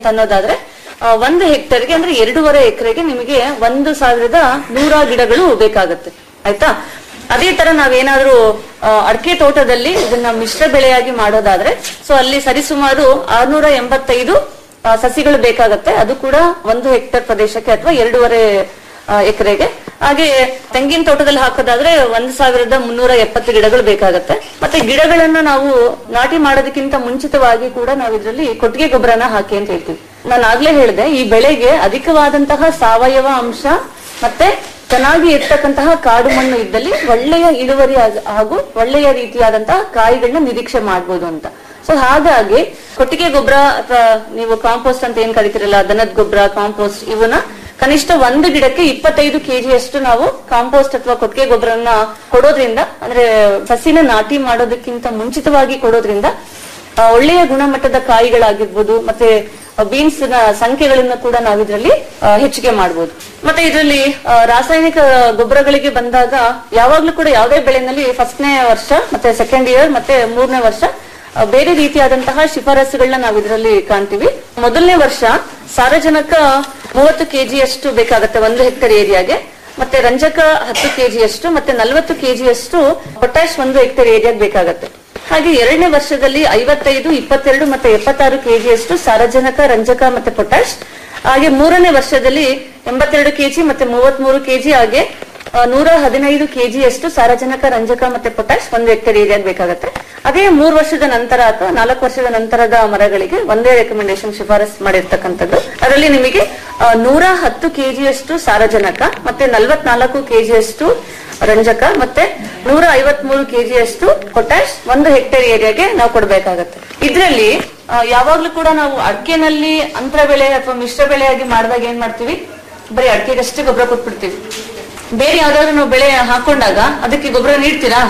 ಅನ್ನೋದಾದ್ರೆ ಆ, ಒಂದು ಹೆಕ್ಟರ್ಗೆ ಅಂದ್ರೆ ಎರಡೂವರೆ ಎಕರೆಗೆ ನಿಮಗೆ ಒಂದು ಸಾವಿರದ ನೂರ ಗಿಡಗಳು ಬೇಕಾಗುತ್ತೆ ಆಯ್ತಾ ಅದೇ ತರ ನಾವೇನಾದ್ರೂ ಆ, ಅಡಿಕೆ ತೋಟದಲ್ಲಿ ಇದನ್ನ ಮಿಶ್ರ ಬೆಳೆಯಾಗಿ ಮಾಡೋದಾದ್ರೆ ಸೊ ಅಲ್ಲಿ ಸರಿಸುಮಾರು ಆರ್ನೂರ ಎಂಬತ್ತೈದು ಆ, ಸಸಿಗಳು ಬೇಕಾಗತ್ತೆ ಅದು ಕೂಡ ಒಂದು ಹೆಕ್ಟರ್ ಪ್ರದೇಶಕ್ಕೆ ಅಥವಾ ಎರಡೂವರೆ ಆ, ಎಕರೆಗೆ ಹಾಗೆ ತೆಂಗಿನ ತೋಟದಲ್ಲಿ ಹಾಕೋದಾದ್ರೆ ಒಂದ್ ಸಾವಿರದ ಮುನ್ನೂರ ಎಪ್ಪತ್ತು ಗಿಡಗಳು ಬೇಕಾಗತ್ತೆ ಮತ್ತೆ ಗಿಡಗಳನ್ನ ನಾವು ನಾಟಿ ಮಾಡೋದಕ್ಕಿಂತ ಮುಂಚಿತವಾಗಿ ಕೂಡ ನಾವು ಇದರಲ್ಲಿ ಕೊಟ್ಟಿಗೆ ಗೊಬ್ಬರನ ಹಾಕಿ ಅಂತ ಹೇಳ್ತೀವಿ ನಾನು ಆಗ್ಲೇ ಹೇಳಿದೆ ಈ ಬೆಳೆಗೆ ಅಧಿಕವಾದಂತಹ ಸಾವಯವ ಅಂಶ ಮತ್ತೆ ಚೆನ್ನಾಗಿ ಇರ್ತಕ್ಕಂತಹ ಕಾಡು ಮಣ್ಣು ಇದ್ದಲ್ಲಿ ಒಳ್ಳೆಯ ಇಳುವರಿ ಆಗ- ಹಾಗೂ ಒಳ್ಳೆಯ ರೀತಿಯಾದಂತಹ ಕಾಯಿಗಳನ್ನ ನಿರೀಕ್ಷೆ ಮಾಡ್ಬೋದು ಅಂತ ಸೊ ಹಾಗಾಗಿ ಕೊಟ್ಟಿಗೆ ಗೊಬ್ಬರ ಅಥವಾ ನೀವು ಕಾಂಪೋಸ್ಟ್ ಅಂತ ಏನ್ ಕರಿತಿರಲ್ಲ ದನದ ಗೊಬ್ಬರ ಕಾಂಪೋಸ್ಟ್ ಇವನ್ನ ಕನಿಷ್ಠ ಒಂದು ಗಿಡಕ್ಕೆ ಇಪ್ಪತ್ತೈದು ಕೆಜಿ ಅಷ್ಟು ನಾವು ಕಾಂಪೋಸ್ಟ್ ಅಥವಾ ಕೊಟ್ಟಿಗೆ ಗೊಬ್ಬರನ್ನ ಕೊಡೋದ್ರಿಂದ ಅಂದ್ರೆ ಸಸಿನ ನಾಟಿ ಮಾಡೋದಕ್ಕಿಂತ ಮುಂಚಿತವಾಗಿ ಕೊಡೋದ್ರಿಂದ ಆ, ಒಳ್ಳೆಯ ಗುಣಮಟ್ಟದ ಕಾಯಿಗಳಾಗಿರ್ಬೋದು ಮತ್ತೆ ಬೀನ್ಸ್ ನ ಸಂಖ್ಯೆಗಳನ್ನ ಕೂಡ ನಾವು ಇದರಲ್ಲಿ ಹೆಚ್ಚಿಗೆ ಮಾಡಬಹುದು ಮತ್ತೆ ಇದರಲ್ಲಿ ಆ, ರಾಸಾಯನಿಕ ಗೊಬ್ಬರಗಳಿಗೆ ಬಂದಾಗ ಯಾವಾಗ್ಲೂ ಕೂಡ ಯಾವುದೇ ಬೆಳೆನಲ್ಲಿ ಫಸ್ಟ್ನೇ ವರ್ಷ ಮತ್ತೆ ಸೆಕೆಂಡ್ ಇಯರ್ ಮತ್ತೆ ಮೂರನೇ ವರ್ಷ ಆ, ಬೇರೆ ರೀತಿಯಾದಂತಹ ಶಿಫಾರಸುಗಳನ್ನ ನಾವು ಇದರಲ್ಲಿ ಕಾಣ್ತೀವಿ ಮೊದಲನೇ ವರ್ಷ ಸಾರಜನಕ ಮೂವತ್ತು ಕೆಜಿಯಷ್ಟು ಬೇಕಾಗುತ್ತೆ ಒಂದು ಹೆಕ್ಟರ್ ಏರಿಯಾಗೆ ಮತ್ತೆ ರಂಜಕ ಹತ್ತು ಕೆಜಿಯಷ್ಟು ಮತ್ತೆ ನಲವತ್ತು ಕೆಜಿಯಷ್ಟು ಪೊಟ್ಯಾಶ್ ಒಂದು ಹೆಕ್ಟರ್ ಏರಿಯಾಗೆ ಬೇಕಾಗತ್ತೆ ಹಾಗೆ ಎರಡನೇ ವರ್ಷದಲ್ಲಿ ಐವತ್ತೈದು ಇಪ್ಪತ್ತೆರಡು ಮತ್ತೆ ಎಪ್ಪತ್ತಾರು ಕೆಜಿಯಷ್ಟು ಸಾರಜನಕ ರಂಜಕ ಮತ್ತೆ ಪೊಟ್ಯಾಶ್ ಹಾಗೆ ಮೂರನೇ ವರ್ಷದಲ್ಲಿ ಎಂಬತ್ತೆರಡು ಕೆಜಿ ಮತ್ತೆ ಮೂವತ್ಮೂರು ಕೆಜಿ ಹಾಗೆ ಆ, ನೂರ ಹದಿನೈದು ಕೆಜಿಯಷ್ಟು ಸಾರಜನಕ ರಂಜಕ ಮತ್ತೆ ಪೊಟ್ಯಾಶ್ ಒಂದು ಹೆಕ್ಟರ್ ಏರಿಯಾಗೆ ಬೇಕಾಗುತ್ತೆ ಅದೇ ಮೂರು ವರ್ಷದ ನಂತರ ಅಥವಾ ನಾಲ್ಕು ವರ್ಷದ ನಂತರದ ಮರಗಳಿಗೆ ಒಂದೇ ರೆಕಮೆಂಡೇಶನ್ ಶಿಫಾರಸ್ ಮಾಡಿರ್ತಕ್ಕಂಥದ್ದು ಅದರಲ್ಲಿ ನಿಮಗೆ ಆ, ನೂರ ಹತ್ತು ಕೆಜಿಯಷ್ಟು ಸಾರಜನಕ ಮತ್ತೆ ನಲವತ್ನಾಲ್ಕು ಕೆಜಿಯಷ್ಟು ರಂಜಕ ಮತ್ತೆ ನೂರ ಐವತ್ಮೂರು ಕೆಜಿಯಷ್ಟು ಪೊಟ್ಯಾಶ್ ಒಂದು ಹೆಕ್ಟೇರ್ ಏರಿಯಾಗೆ ನಾವು ಕೊಡಬೇಕಾಗತ್ತೆ ಇದರಲ್ಲಿ ಯಾವಾಗ್ಲೂ ಕೂಡ ನಾವು ಅಡಿಕೆನಲ್ಲಿ ಅಂತರ ಬೆಳೆ ಅಥವಾ ಮಿಶ್ರ ಬೆಳೆಯಾಗಿ ಮಾಡಿದಾಗ ಏನ್ ಮಾಡ್ತೀವಿ ಬರೀ ಅಡಿಕೆಗಷ್ಟೇ ಗೊಬ್ಬರ ಕೊಟ್ಬಿಡ್ತೀವಿ ಬೇರೆ ಯಾವ್ದಾದ್ರು ನಾವು ಬೆಳೆ ಹಾಕೊಂಡಾಗ ಅದಕ್ಕೆ ಗೊಬ್ಬರ ನೀಡ್ತೀರಾ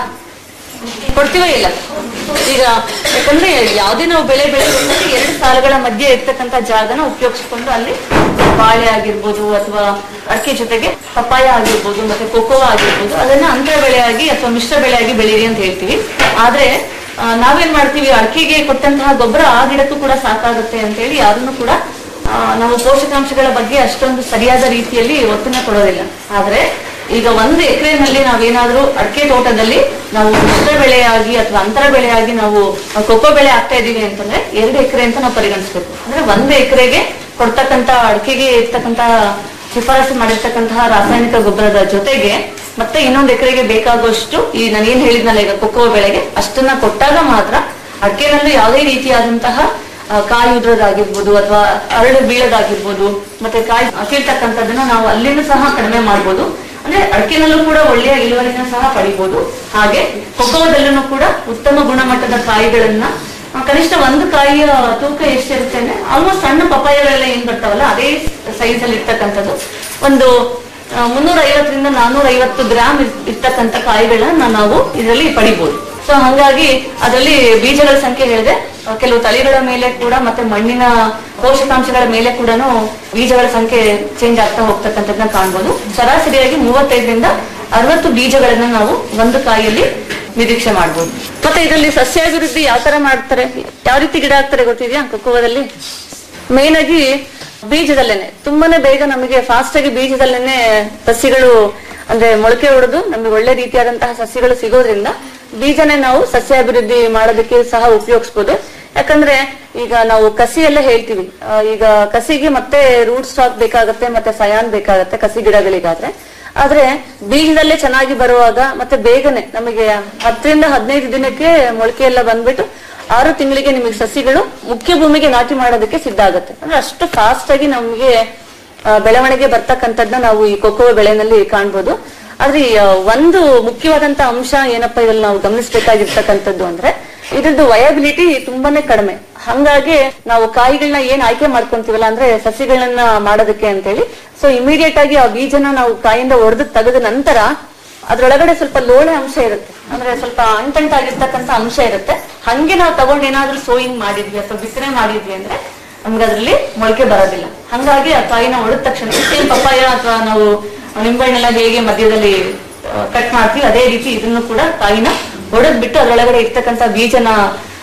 ಕೊಡ್ತೀವ ಇಲ್ಲ ಈಗ ಯಾಕಂದ್ರೆ ಯಾವ್ದೇ ನಾವು ಬೆಳೆ ಬೆಳೆದ್ರೆ ಎರಡು ಸಾಲುಗಳ ಮಧ್ಯೆ ಇರ್ತಕ್ಕಂತ ಜಾಗನ ಉಪಯೋಗಿಸ್ಕೊಂಡು ಅಲ್ಲಿ ಬಾಳೆ ಆಗಿರ್ಬೋದು ಅಥವಾ ಅಡಿಕೆ ಜೊತೆಗೆ ಪಪ್ಪಾಯ ಆಗಿರ್ಬೋದು ಮತ್ತೆ ಕೊಕೋವಾ ಆಗಿರ್ಬೋದು ಅದನ್ನ ಅಂತರ ಬೆಳೆಯಾಗಿ ಅಥವಾ ಮಿಶ್ರ ಬೆಳೆಯಾಗಿ ಬೆಳೀರಿ ಅಂತ ಹೇಳ್ತೀವಿ ಆದ್ರೆ ಆ, ನಾವೇನ್ ಮಾಡ್ತೀವಿ ಅಡಿಕೆಗೆ ಕೊಟ್ಟಂತಹ ಗೊಬ್ಬರ ಆ ಗಿಡಕ್ಕೂ ಕೂಡ ಸಾಕಾಗುತ್ತೆ ಅಂತ ಹೇಳಿ ಯಾರನ್ನು ಕೂಡ ಆ, ನಾವು ಪೋಷಕಾಂಶಗಳ ಬಗ್ಗೆ ಅಷ್ಟೊಂದು ಸರಿಯಾದ ರೀತಿಯಲ್ಲಿ ಒತ್ತನ್ನ ಕೊಡೋದಿಲ್ಲ ಆದ್ರೆ ಈಗ ಒಂದು ಎಕರೆನಲ್ಲಿ ನಾವೇನಾದ್ರೂ ಅಡಿಕೆ ತೋಟದಲ್ಲಿ ನಾವು ಮಿಶ್ರ ಬೆಳೆಯಾಗಿ ಅಥವಾ ಅಂತರ ಬೆಳೆಯಾಗಿ ನಾವು ಕೊಕ್ಕೋ ಬೆಳೆ ಆಗ್ತಾ ಇದೀವಿ ಅಂತಂದ್ರೆ ಎರಡು ಎಕರೆ ಅಂತ ನಾವು ಪರಿಗಣಿಸ್ಬೇಕು ಅಂದ್ರೆ ಒಂದು ಎಕರೆಗೆ ಕೊಡ್ತಕ್ಕಂತ ಅಡಿಕೆಗೆ ಇರ್ತಕ್ಕಂತ ಶಿಫಾರಸು ಮಾಡಿರ್ತಕ್ಕಂತಹ ರಾಸಾಯನಿಕ ಗೊಬ್ಬರದ ಜೊತೆಗೆ ಮತ್ತೆ ಇನ್ನೊಂದು ಎಕರೆಗೆ ಬೇಕಾಗುವಷ್ಟು ಈ ನಾನು ಏನ್ ಹೇಳಿದ್ನಲ್ಲ ಈಗ ಕೊಕ್ಕೋ ಬೆಳೆಗೆ ಅಷ್ಟನ್ನ ಕೊಟ್ಟಾಗ ಮಾತ್ರ ಅಡಿಕೆನಲ್ಲಿ ಯಾವುದೇ ರೀತಿಯಾದಂತಹ ಆ, ಕಾಯಿ ಉದ್ರೋದಾಗಿರ್ಬೋದು ಅಥವಾ ಅರಳು ಬೀಳೋದಾಗಿರ್ಬೋದು ಮತ್ತೆ ಕಾಯಿ ಕೀಳ್ತಕ್ಕಂಥದ್ದನ್ನ ನಾವು ಅಲ್ಲಿನೂ ಸಹ ಕಡಿಮೆ ಮಾಡ್ಬೋದು ಅಂದ್ರೆ ಅಡಿಕೆನಲ್ಲೂ ಕೂಡ ಒಳ್ಳೆಯ ಇಳುವರಿನ ಸಹ ಪಡಿಬಹುದು ಹಾಗೆ ಕೊಕೋದಲ್ಲೂ ಕೂಡ ಉತ್ತಮ ಗುಣಮಟ್ಟದ ಕಾಯಿಗಳನ್ನ ಆ, ಕನಿಷ್ಠ ಒಂದು ಕಾಯಿಯ ತೂಕ ಎಷ್ಟಿರುತ್ತೆ ಅಂದ್ರೆ ಆಲ್ಮೋಸ್ಟ್ ಸಣ್ಣ ಪಪಾಯಗಳೆಲ್ಲ ಏನ್ ಬರ್ತಾವಲ್ಲ ಅದೇ ಸೈಜ್ ಅಲ್ಲಿ ಇರ್ತಕ್ಕಂಥದ್ದು ಒಂದು ಮುನ್ನೂರ ಐವತ್ತರಿಂದ ನಾನೂರ ಐವತ್ತು ಗ್ರಾಮ್ ಇರ್- ಇರ್ತಕ್ಕಂಥ ಕಾಯಿಗಳನ್ನ ನಾವು ಇದರಲ್ಲಿ ಪಡಿಬಹುದು ಸೊ ಹಂಗಾಗಿ ಅದರಲ್ಲಿ ಬೀಜಗಳ ಸಂಖ್ಯೆ ಹೇಳಿದೆ ಆ, ಕೆಲವು ತಳಿಗಳ ಮೇಲೆ ಕೂಡ ಮತ್ತೆ ಮಣ್ಣಿನ ಪೋಷಕಾಂಶಗಳ ಮೇಲೆ ಕೂಡ ಬೀಜಗಳ ಸಂಖ್ಯೆ ಚೇಂಜ್ ಆಗ್ತಾ ಹೋಗ್ತಕ್ಕಂಥದ್ದನ್ನ ಕಾಣ್ಬೋದು ಸರಾಸರಿಯಾಗಿ ಮೂವತ್ತೈದರಿಂದ ಅರವತ್ತು ಬೀಜಗಳನ್ನ ನಾವು ಒಂದು ಕಾಯಿಯಲ್ಲಿ ನಿರೀಕ್ಷೆ ಮಾಡ್ಬೋದು ಮತ್ತೆ ಇದರಲ್ಲಿ ಸಸ್ಯಾಭಿವೃದ್ಧಿ ಯಾವ ತರ ಮಾಡ್ತಾರೆ ಯಾವ ರೀತಿ ಗಿಡ ಹಾಕ್ತಾರೆ ಗೊತ್ತಿದ್ಯಾ ಕೊಕ್ಕೋದಲ್ಲಿ ಮೇನ್ ಆಗಿ ಬೀಜದಲ್ಲೇನೆ ತುಂಬಾನೇ ಬೇಗ ನಮಗೆ ಫಾಸ್ಟ್ ಆಗಿ ಬೀಜದಲ್ಲೇನೆ ಸಸಿಗಳು ಅಂದ್ರೆ ಮೊಳಕೆ ಹೊಡೆದು ನಮಗೆ ಒಳ್ಳೆ ರೀತಿಯಾದಂತಹ ಸಸಿಗಳು ಸಿಗೋದ್ರಿಂದ ಬೀಜನೇ ನಾವು ಸಸ್ಯಾಭಿವೃದ್ಧಿ ಮಾಡೋದಕ್ಕೆ ಸಹ ಉಪಯೋಗಿಸ್ಬೋದು ಯಾಕಂದ್ರೆ ಈಗ ನಾವು ಕಸಿ ಎಲ್ಲ ಹೇಳ್ತೀವಿ ಆ, ಈಗ ಕಸಿಗೆ ಮತ್ತೆ ರೂಟ್ ಸ್ಟಾಕ್ ಬೇಕಾಗತ್ತೆ ಮತ್ತೆ ಸಯಾನ್ ಬೇಕಾಗತ್ತೆ ಕಸಿ ಗಿಡಗಳಿಗಾದ್ರೆ ಆದ್ರೆ ಬೀಜದಲ್ಲೇ ಚೆನ್ನಾಗಿ ಬರುವಾಗ ಮತ್ತೆ ಬೇಗನೆ ನಮಗೆ ಹತ್ತರಿಂದ ಹದಿನೈದು ದಿನಕ್ಕೆ ಮೊಳಕೆ ಎಲ್ಲ ಬಂದ್ಬಿಟ್ಟು ಆರು ತಿಂಗಳಿಗೆ ನಿಮಗೆ ಸಸಿಗಳು ಮುಖ್ಯ ಭೂಮಿಗೆ ನಾಟಿ ಮಾಡೋದಕ್ಕೆ ಸಿದ್ಧ ಆಗುತ್ತೆ ಅಂದ್ರೆ ಅಷ್ಟು ಫಾಸ್ಟ್ ಆಗಿ ನಮಗೆ ಆ, ಬೆಳವಣಿಗೆ ಬರ್ತಕ್ಕಂಥದ್ನ ನಾವು ಈ ಕೊಕ್ಕೋ ಬೆಳೆನಲ್ಲಿ ಕಾಣ್ಬೋದು ಆದ್ರೆ ಈ, ಆ, ಒಂದು ಮುಖ್ಯವಾದಂತ ಅಂಶ ಏನಪ್ಪಾ ಇದ್ರಲ್ಲಿ ನಾವು ಗಮನಿಸಬೇಕಾಗಿರ್ತಕ್ಕಂಥದ್ದು ಅಂದ್ರೆ ಇದ್ರದ್ದು ವಯಬಿಲಿಟಿ ತುಂಬಾನೇ ಕಡಿಮೆ ಹಂಗಾಗಿ ನಾವು ಕಾಯಿಗಳನ್ನ ಏನ್ ಆಯ್ಕೆ ಮಾಡ್ಕೊಂತೀವಲ್ಲ ಅಂದ್ರೆ ಸಸಿಗಳನ್ನ ಮಾಡೋದಕ್ಕೆ ಅಂತೇಳಿ ಸೊ ಇಮಿಡಿಯೇಟ್ ಆಗಿ ಆ ಬೀಜನ ನಾವು ಕಾಯಿಂದ ಒಡೆದು ತೆಗೆದ ನಂತರ ಅದ್ರೊಳಗಡೆ ಸ್ವಲ್ಪ ಲೋಳೆ ಅಂಶ ಇರುತ್ತೆ ಅಂದ್ರೆ ಸ್ವಲ್ಪ ಅಂಟಂಟಾಗಿರ್ತಕ್ಕಂಥ ಅಂಶ ಇರುತ್ತೆ ಹಂಗೆ ನಾವು ತಗೊಂಡ್ ಏನಾದ್ರೂ ಸೋಯಿಂಗ್ ಮಾಡಿದ್ವಿ ಅಥವಾ ಬಿತ್ತನೆ ಮಾಡಿದ್ವಿ ಅಂದ್ರೆ ನಮ್ಗೆ ಅದ್ರಲ್ಲಿ ಮೊಳಕೆ ಬರೋದಿಲ್ಲ ಹಂಗಾಗಿ ಆ ಕಾಯಿನ ಒಡೆದ ತಕ್ಷಣ ಸೇಮ್ ಪಪ್ಪಾಯ ಅಥವಾ ನಾವು ನಿಂಬೆಹಣ್ಣೆಲ್ಲ ಹೇಗೆ ಮಧ್ಯದಲ್ಲಿ ಕಟ್ ಮಾಡ್ತೀವಿ ಅದೇ ರೀತಿ ಇದನ್ನು ಕೂಡ ಕಾಯಿನ ಒಡೆದ್ ಬಿಟ್ಟು ಅದ್ರೊಳಗಡೆ ಇರ್ತಕ್ಕಂಥ ಬೀಜನ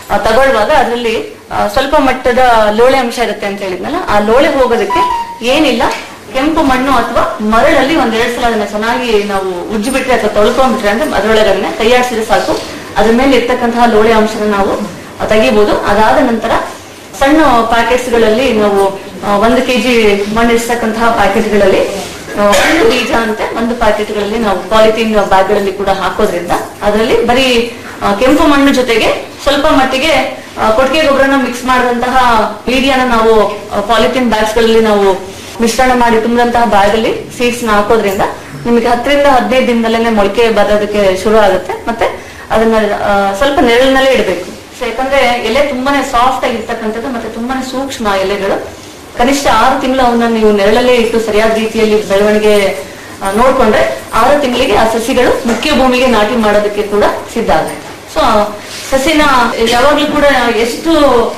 ಆ, ತಗೊಳ್ಳುವಾಗ ಅದರಲ್ಲಿ ಸ್ವಲ್ಪ ಮಟ್ಟದ ಲೋಳೆ ಅಂಶ ಇರುತ್ತೆ ಅಂತ ಹೇಳಿದ್ನಲ್ಲ ಆ ಲೋಳೆ ಹೋಗೋದಕ್ಕೆ ಏನಿಲ್ಲ ಕೆಂಪು ಮಣ್ಣು ಅಥವಾ ಮರಳಲ್ಲಿ ಒಂದೆರಡು ಸಲ ಅದನ್ನ ಚೆನ್ನಾಗಿ ನಾವು ಉಜ್ಜಿ ಬಿಟ್ರೆ ಅಥವಾ ತೊಳ್ಕೊಂಡ್ಬಿಟ್ರೆ ಅಂದ್ರೆ ಅದರೊಳಗಡೆ ಕೈಯಾಡಿಸಿದ್ರೆ ಸಾಕು ಅದ್ರ ಮೇಲೆ ಇರ್ತಕ್ಕಂತಹ ಲೋಳೆ ಅಂಶನ ನಾವು ಆ, ತೆಗಿಬಹುದು ಅದಾದ ನಂತರ ಸಣ್ಣ ಪ್ಯಾಕೆಟ್ಸ್ ಗಳಲ್ಲಿ ನಾವು ಆ, ಒಂದು ಕೆಜಿ ಮಣ್ಣು ಇರ್ತಕ್ಕಂತಹ ಪ್ಯಾಕೆಟ್ ಗಳಲ್ಲಿ ಆ, ಒಂದು ಬೀಜ ಅಂತೆ ಒಂದು ಪ್ಯಾಕೆಟ್ ಗಳಲ್ಲಿ ನಾವು ಪಾಲಿಥೀನ್ ಬ್ಯಾಗ್ ಗಳಲ್ಲಿ ಕೂಡ ಹಾಕೋದ್ರಿಂದ ಅದರಲ್ಲಿ ಬರೀ ಆ, ಕೆಂಪು ಮಣ್ಣು ಜೊತೆಗೆ ಸ್ವಲ್ಪ ಮಟ್ಟಿಗೆ ಆ, ಕೊಟ್ಟಿಗೆ ಗೊಬ್ಬರನ ಮಿಕ್ಸ್ ಮಾಡಿದಂತಹ ಮೀಡಿಯಾನ ನಾವು ಪಾಲಿಥೀನ್ ಬ್ಯಾಗ್ಸ್ ಗಳಲ್ಲಿ ನಾವು ಮಿಶ್ರಣ ಮಾಡಿ ತುಂಬಿದಂತಹ ಬ್ಯಾಗ್ ಅಲ್ಲಿ ಸೀಡ್ಸ್ ನ ಹಾಕೋದ್ರಿಂದ ನಿಮಗೆ ಹತ್ತರಿಂದ ಹದಿನೈದು ದಿನದಲ್ಲೇ ಮೊಳಕೆ ಬರೋದಕ್ಕೆ ಶುರು ಆಗುತ್ತೆ ಮತ್ತೆ ಅದನ್ನ ಆ, ಸ್ವಲ್ಪ ನೆರಳಿನಲ್ಲೇ ಇಡಬೇಕು ಸೊ ಯಾಕಂದ್ರೆ ಎಲೆ ತುಂಬಾನೇ ಸಾಫ್ಟ್ ಆಗಿರ್ತಕ್ಕಂಥದ್ದು ಮತ್ತೆ ತುಂಬಾನೇ ಸೂಕ್ಷ್ಮ ಎಲೆಗಳು ಕನಿಷ್ಠ ಆರು ತಿಂಗಳು ಅವನ್ನ ನೀವು ನೆರಳಲ್ಲೇ ಇಟ್ಟು ಸರಿಯಾದ ರೀತಿಯಲ್ಲಿ ಬೆಳವಣಿಗೆ ಆ, ನೋಡ್ಕೊಂಡ್ರೆ ಆರು ತಿಂಗಳಿಗೆ ಆ ಸಸಿಗಳು ಮುಖ್ಯ ಭೂಮಿಗೆ ನಾಟಿ ಮಾಡೋದಕ್ಕೆ ಕೂಡ ಸಿದ್ಧ ಆಗುತ್ತೆ ಸೊ ಸಸಿನ ಯಾವಾಗ್ಲೂ ಕೂಡ ಎಷ್ಟು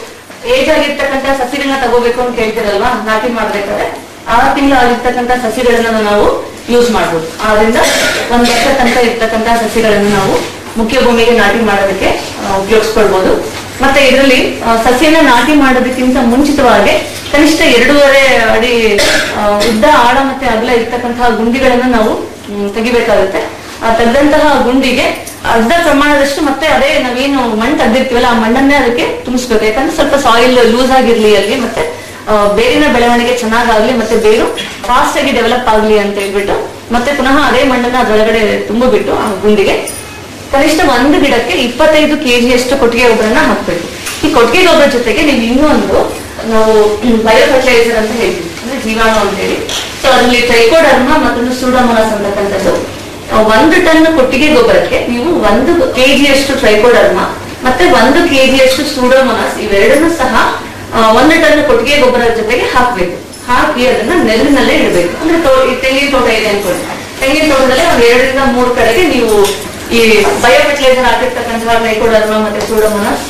ಏಜ್ ಆಗಿರ್ತಕ್ಕಂಥ ಸಸಿಗಳನ್ನ ತಗೋಬೇಕು ಅಂತ ಕೇಳ್ತಿರಲ್ವಾ ನಾಟಿ ಮಾಡ್ಬೇಕಾದ್ರೆ ಆರು ತಿಂಗಳು ಆಗಿರ್ತಕ್ಕಂಥ ಸಸಿಗಳನ್ನ ನಾವು ಯೂಸ್ ಮಾಡ್ಬೋದು ಆದ್ರಿಂದ ಒಂದ್ ವರ್ಷ ತನಕ ಇರ್ತಕ್ಕಂಥ ಸಸಿಗಳನ್ನು ನಾವು ಮುಖ್ಯ ಭೂಮಿಗೆ ನಾಟಿ ಮಾಡೋದಕ್ಕೆ ಆ, ಉಪಯೋಗಿಸ್ಕೊಳ್ಬಹುದು ಮತ್ತೆ ಇದರಲ್ಲಿ ಆ, ಸಸಿಯನ್ನ ನಾಟಿ ಮಾಡೋದಕ್ಕಿಂತ ಮುಂಚಿತವಾಗಿ ಕನಿಷ್ಠ ಎರಡೂವರೆ ಅಡಿ ಆ, ಉದ್ದ ಆಳ ಮತ್ತೆ ಅಗಲ ಇರ್ತಕ್ಕಂತಹ ಗುಂಡಿಗಳನ್ನ ನಾವು ಮ್, ತೆಗಿಬೇಕಾಗುತ್ತೆ ಆ ತೆಗೆದಂತಹ ಗುಂಡಿಗೆ ಅರ್ಧ ಪ್ರಮಾಣದಷ್ಟು ಮತ್ತೆ ಅದೇ ನಾವೇನು ಮಣ್ಣು ತೆಗ್ದಿರ್ತೀವಲ್ಲ ಆ ಮಣ್ಣನ್ನೇ ಅದಕ್ಕೆ ತುಂಬಿಸ್ಬೇಕು ಯಾಕಂದ್ರೆ ಸ್ವಲ್ಪ ಸಾಯಿಲ್ ಲೂಸ್ ಆಗಿರ್ಲಿ ಅಲ್ಲಿ ಮತ್ತೆ ಆ, ಬೇರಿನ ಬೆಳವಣಿಗೆ ಚೆನ್ನಾಗಾಗ್ಲಿ ಮತ್ತೆ ಬೇರು ಫಾಸ್ಟ್ ಆಗಿ ಡೆವಲಪ್ ಆಗ್ಲಿ ಅಂತ ಹೇಳ್ಬಿಟ್ಟು ಮತ್ತೆ ಪುನಃ ಅದೇ ಮಣ್ಣನ್ನ ಅದ್ರೊಳಗಡೆ ತುಂಬಿಬಿಟ್ಟು ಆ ಗುಂಡಿಗೆ ಕನಿಷ್ಠ ಒಂದು ಗಿಡಕ್ಕೆ ಇಪ್ಪತ್ತೈದು ಕೆಜಿಯಷ್ಟು ಕೊಟ್ಟಿಗೆ ಗೊಬ್ಬರನ ಹಾಕ್ಬೇಕು ಈ ಕೊಟ್ಟಿಗೆ ಗೊಬ್ಬರ ಜೊತೆಗೆ ನೀವು ಇನ್ನೊಂದು ನಾವು ಬಯೋ ಫರ್ಟಿಲೈಸರ್ ಅಂತ ಹೇಳ್ತೀವಿ ಅಂದ್ರೆ ಜೀವಾಣು ಅಂತ ಹೇಳಿ ಸೊ ಅದರಲ್ಲಿ ಟ್ರೈಕೋಡರ್ಮ ಮತ್ತೊಂದು ಸೂಡೋಮೋನಾಸ್ ಅಂತಕ್ಕಂಥದ್ದು ಆ, ಒಂದು ಟನ್ ಕೊಟ್ಟಿಗೆ ಗೊಬ್ಬರಕ್ಕೆ ನೀವು ಒಂದು ಕೆಜಿಯಷ್ಟು ಟ್ರೈಕೋಡರ್ಮ ಮತ್ತೆ ಒಂದು ಕೆಜಿಯಷ್ಟು ಸೂಡೋಮೋನಾಸ್ ಇವೆರಡನ್ನೂ ಸಹ ಆ, ಒಂದು ಟನ್ ಕೊಟ್ಟಿಗೆ ಗೊಬ್ಬರದ ಜೊತೆಗೆ ಹಾಕ್ಬೇಕು ಹಾಕಿ ಅದನ್ನ ನೆರಳಿನಲ್ಲೇ ಇಡಬೇಕು ಅಂದ್ರೆ ತೋ- ಈ ತೆಂಗಿನ ತೋಟ ಇದೆ ಅನ್ಕೊಳ್ಳಿ ತೆಂಗಿನ ತೋಟದಲ್ಲಿ ಒಂದ್ ಎರಡರಿಂದ ಮೂರು ಕಡೆಗೆ ನೀವು ಈ ಬಯೋ ಫರ್ಟಿಲೈಸರ್ ಹಾಕಿರ್ತಕ್ಕಂತಹ ಟ್ರೈಕೋಡರ್ಮ ಮತ್ತೆ ಸೂಡೋಮೋನಾಸ್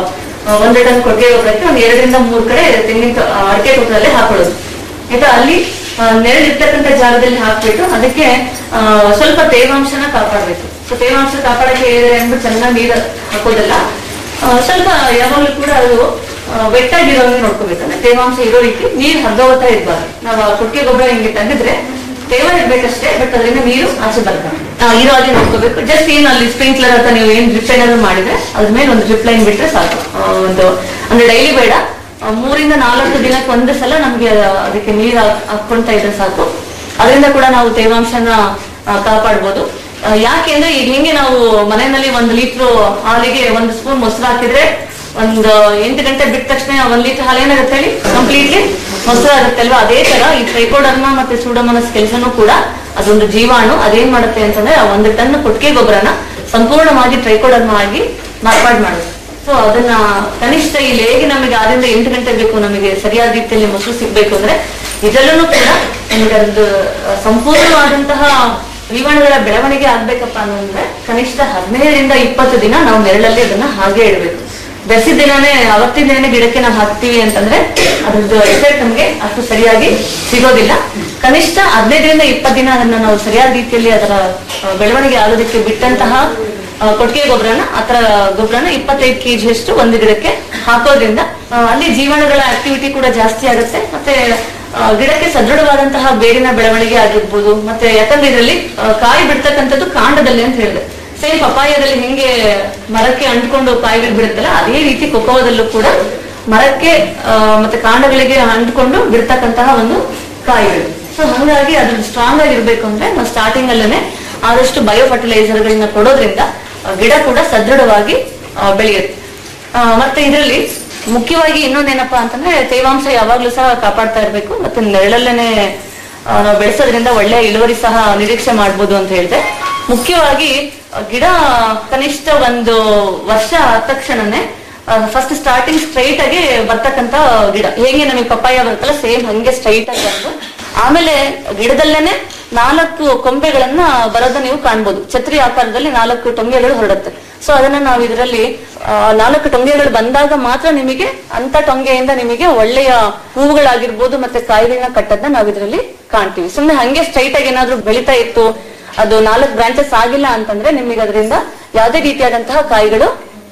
ಆ, ಒಂದು ಟನ್ ಕೊಟ್ಟಿಗೆ ಗೊಬ್ಬರಕ್ಕೆ ಒಂದ್ ಎರಡರಿಂದ ಮೂರು ಕಡೆ ತೆಂಗಿನ ತೋ- ಆ, ಅಡಿಕೆ ತೋಟದಲ್ಲಿ ಹಾಕೊಳ್ಳೋದು ಆಯ್ತಾ ಅಲ್ಲಿ ಆ, ನೆರಳಿರ್ತಕ್ಕಂಥ ಜಾಗದಲ್ಲಿ ಹಾಕ್ಬಿಟ್ಟು ಅದಕ್ಕೆ ಆ, ಸ್ವಲ್ಪ ತೇವಾಂಶನ ಕಾಪಾಡಬೇಕು ಸೊ ತೇವಾಂಶ ಕಾಪಾಡಕ್ಕೆ ಹೇಳಿದ್ರೆ ಅಂದ್ಬಿಟ್ಟು ಚೆನ್ನಾಗಿ ನೀರು ಹಾಕೋದಲ್ಲ ಆ, ಸ್ವಲ್ಪ ಯಾವಾಗಲೂ ಕೂಡ ಅದು ವೆಟ್ಟಾಗಿರೋಂಗೆ ನೋಡ್ಕೋಬೇಕಂದ್ರೆ ತೇವಾಂಶ ಇರೋ ರೀತಿ ನೀರು ಹರಿದೋಗ್ತಾ ಇರ್ಬಾರ್ದು ನಾವು ಆ ಕೊಟ್ಟಿಗೆ ಗೊಬ್ಬರ ಹಿಂಗೆ ತಂದಿದ್ರೆ ತೇವ ಇರ್ಬೇಕಷ್ಟೇ ಬಟ್ ಅದರಿಂದ ನೀರು ಆಚೆ ಬರ್ಬಾರ್ದು ಆ, ಇರೋ ಹಾಗೆ ನೋಡ್ಕೋಬೇಕು ಜಸ್ಟ್ ಏನು ಅಲ್ಲಿ ಸ್ಪ್ರಿಂಕ್ಲರ್ ಅಂತ ನೀವು ಏನ್ ಡ್ರಿಪ್ ಏನಾದ್ರು ಮಾಡಿದ್ರೆ ಅದ್ರ ಮೇಲೆ ಒಂದು ಡ್ರಿಪ್ ಲೈನ್ ಬಿಟ್ರೆ ಸಾಕು ಆ, ಒಂದು ಅಂದ್ರೆ ಡೈಲಿ ಬೇಡ ಆ, ಮೂರಿಂದ ನಾಲ್ಕು ದಿನಕ್ಕೆ ಒಂದು ಸಲ ನಮ್ಗೆ ಅದಕ್ಕೆ ನೀರು ಹಾಕೊಂತ ಇದ್ರೆ ಸಾಕು ಅದರಿಂದ ಕೂಡ ನಾವು ತೇವಾಂಶನ ಆ, ಕಾಪಾಡ್ಬೋದು ಆ, ಯಾಕೆ ಅಂದ್ರೆ ಈಗ ಹಿಂಗೆ ನಾವು ಮನೆಯಲ್ಲಿ ಒಂದು ಲೀಟ್ರು ಹಾಲಿಗೆ ಒಂದು ಸ್ಪೂನ್ ಮೊಸರು ಹಾಕಿದ್ರೆ ಒಂದು ಎಂಟು ಗಂಟೆ ಬಿಟ್ಟ ತಕ್ಷಣ ಒಂದ್ ಲೀಟರ್ ಹಾಲು ಏನಾಗುತ್ತೆ ಹೇಳಿ ಕಂಪ್ಲೀಟ್ಲಿ ಮೊಸರು ಆಗುತ್ತೆ ಅಲ್ವಾ ಅದೇ ತರ ಈ ಟ್ರೈಕೋಡರ್ಮ ಮತ್ತೆ ಸೂಡೋಮನಸ್ ಕೆಲಸನೂ ಕೂಡ ಅದೊಂದು ಜೀವಾಣು ಅದೇನ್ ಮಾಡುತ್ತೆ ಅಂತಂದ್ರೆ ಆ ಒಂದು ಟನ್ ಕೊಟ್ಟಿಗೆ ಗೊಬ್ಬರನ ಸಂಪೂರ್ಣವಾಗಿ ಟ್ರೈಕೋಡರ್ಮ ಆಗಿ ಮಾರ್ಪಾಡು ಮಾಡುತ್ತೆ ಸೊ ಅದನ್ನ ಕನಿಷ್ಠ ಈ ಲೇಗೆ ನಮಗೆ ಆರಿಂದ ಎಂಟು ಗಂಟೆ ಬೇಕು ನಮಗೆ ಸರಿಯಾದ ರೀತಿಯಲ್ಲಿ ಮೊಸರು ಸಿಗ್ಬೇಕು ಅಂದ್ರೆ ಇದರಲ್ಲೂ ಕೂಡ ನಮಗೆ ಒಂದು ಆ, ಸಂಪೂರ್ಣವಾದಂತಹ ಜೀವಾಣುಗಳ ಬೆಳವಣಿಗೆ ಆಗ್ಬೇಕಪ್ಪ ಅಂತಂದ್ರೆ ಕನಿಷ್ಠ ಹದಿನೈದರಿಂದ ಇಪ್ಪತ್ತು ದಿನ ನಾವು ನೆರಳಲ್ಲಿ ಅದನ್ನ ಹಾಗೆ ಇಡಬೇಕು ಬೆಸಿದ ದಿನನೇ ಅವತ್ತಿನ ದಿನನೇ ಗಿಡಕ್ಕೆ ನಾವು ಹಾಕ್ತೀವಿ ಅಂತಂದ್ರೆ ಅದ್ರದ್ದು ಎಫೆಕ್ಟ್ ನಮ್ಗೆ ಅಷ್ಟು ಸರಿಯಾಗಿ ಸಿಗೋದಿಲ್ಲ ಕನಿಷ್ಠ ಹದಿನೈದರಿಂದ ಇಪ್ಪತ್ತು ದಿನ ಅದನ್ನ ನಾವು ಸರಿಯಾದ ರೀತಿಯಲ್ಲಿ ಅದರ ಆ, ಬೆಳವಣಿಗೆ ಆಗೋದಕ್ಕೆ ಬಿಟ್ಟಂತಹ ಆ, ಕೊಟ್ಟಿಗೆ ಗೊಬ್ಬರನ ಆತರ ಗೊಬ್ಬರನ ಇಪ್ಪತ್ತೈದು ಕೆಜಿ ಅಷ್ಟು ಒಂದು ಗಿಡಕ್ಕೆ ಹಾಕೋದ್ರಿಂದ ಆ, ಅಲ್ಲಿ ಜೀವಾಣುಗಳ ಆಕ್ಟಿವಿಟಿ ಕೂಡ ಜಾಸ್ತಿ ಆಗುತ್ತೆ ಮತ್ತೆ ಆ, ಗಿಡಕ್ಕೆ ಸದೃಢವಾದಂತಹ ಬೇರಿನ ಬೆಳವಣಿಗೆ ಆಗಿರ್ಬೋದು ಮತ್ತೆ ಯಾಕಂದ್ರೆ ಇದರಲ್ಲಿ ಆ, ಕಾಯಿ ಬಿಡ್ತಕ್ಕಂಥದ್ದು ಕಾಂಡದಲ್ಲಿ ಅಂತ ಹೇಳಿದೆ ಸೇಮ್ ಪಪಾಯದಲ್ಲಿ ಹೆಂಗೆ ಮರಕ್ಕೆ ಅಂಟ್ಕೊಂಡು ಕಾಯಿಗಳು ಬಿಡುತ್ತಲ್ಲ ಅದೇ ರೀತಿ ಕೊಕೋದಲ್ಲೂ ಕೂಡ ಮರಕ್ಕೆ ಆ, ಮತ್ತೆ ಕಾಂಡಗಳಿಗೆ ಅಂಟ್ಕೊಂಡು ಬಿಡ್ತಕ್ಕಂತಹ ಒಂದು ಕಾಯಿಗಳು ಸೊ ಹಂಗಾಗಿ ಅದು ಸ್ಟ್ರಾಂಗ್ ಆಗಿರ್ಬೇಕು ಅಂದ್ರೆ ನಾವು ಸ್ಟಾರ್ಟಿಂಗ್ ಅಲ್ಲೇ ಆದಷ್ಟು ಬಯೋ ಫರ್ಟಿಲೈಸರ್ ಗಳನ್ನ ಕೊಡೋದ್ರಿಂದ ಆ, ಗಿಡ ಕೂಡ ಸದೃಢವಾಗಿ ಆ, ಬೆಳೆಯುತ್ತೆ ಆ, ಮತ್ತೆ ಇದರಲ್ಲಿ ಮುಖ್ಯವಾಗಿ ಇನ್ನೊಂದೇನಪ್ಪಾ ಅಂತಂದ್ರೆ ತೇವಾಂಶ ಯಾವಾಗ್ಲೂ ಸಹ ಕಾಪಾಡ್ತಾ ಇರ್ಬೇಕು ಮತ್ತೆ ನೆರಳಲ್ಲೇನೆ ಆ, ನಾವು ಬೆಳೆಸೋದ್ರಿಂದ ಒಳ್ಳೆ ಇಳುವರಿ ಸಹ ನಿರೀಕ್ಷೆ ಮಾಡ್ಬೋದು ಅಂತ ಹೇಳಿದೆ ಮುಖ್ಯವಾಗಿ ಆ, ಗಿಡ ಕನಿಷ್ಠ ಒಂದು ವರ್ಷ ಆದ ತಕ್ಷಣನೇ ಫಸ್ಟ್ ಸ್ಟಾರ್ಟಿಂಗ್ ಸ್ಟ್ರೈಟ್ ಆಗಿ ಬರ್ತಕ್ಕಂತ ಗಿಡ ಹೇಗೆ ನಮಗೆ ಪಪ್ಪಾಯ ಬರುತ್ತಲ್ಲ ಸೇಮ್ ಹಂಗೆ ಸ್ಟ್ರೈಟ್ ಆಗಿ ಬಂದು ಆಮೇಲೆ ಗಿಡದಲ್ಲೇನೆ ನಾಲ್ಕು ಕೊಂಬೆಗಳನ್ನ ಬರೋದನ್ನ ನೀವು ಕಾಣ್ಬೋದು ಛತ್ರಿ ಆಕಾರದಲ್ಲಿ ನಾಲ್ಕು ಟೊಂಗೆಗಳು ಹೊರಡುತ್ತೆ ಸೊ ಅದನ್ನ ನಾವು ಇದರಲ್ಲಿ ಆ, ನಾಲ್ಕು ಟೊಂಗೆಗಳು ಬಂದಾಗ ಮಾತ್ರ ನಿಮಗೆ ಅಂತ ಟೊಂಗೆಯಿಂದ ನಿಮಗೆ ಒಳ್ಳೆಯ ಹೂವುಗಳಾಗಿರ್ಬೋದು ಮತ್ತೆ ಕಾಯಿಗಳನ್ನ ಕಟ್ಟದ್ನ ನಾವು ಇದರಲ್ಲಿ ಕಾಣ್ತೀವಿ ಸುಮ್ನೆ ಹಂಗೆ ಸ್ಟ್ರೈಟ್ ಆಗಿ ಏನಾದ್ರೂ ಬೆಳಿತಾ ಇತ್ತು ಅದು ನಾಲ್ಕು ಬ್ರಾಂಚಸ್ ಆಗಿಲ್ಲ ಅಂತಂದ್ರೆ ನಿಮಗೆ ಅದರಿಂದ ಯಾವುದೇ ರೀತಿಯಾದಂತಹ ಕಾಯಿಗಳು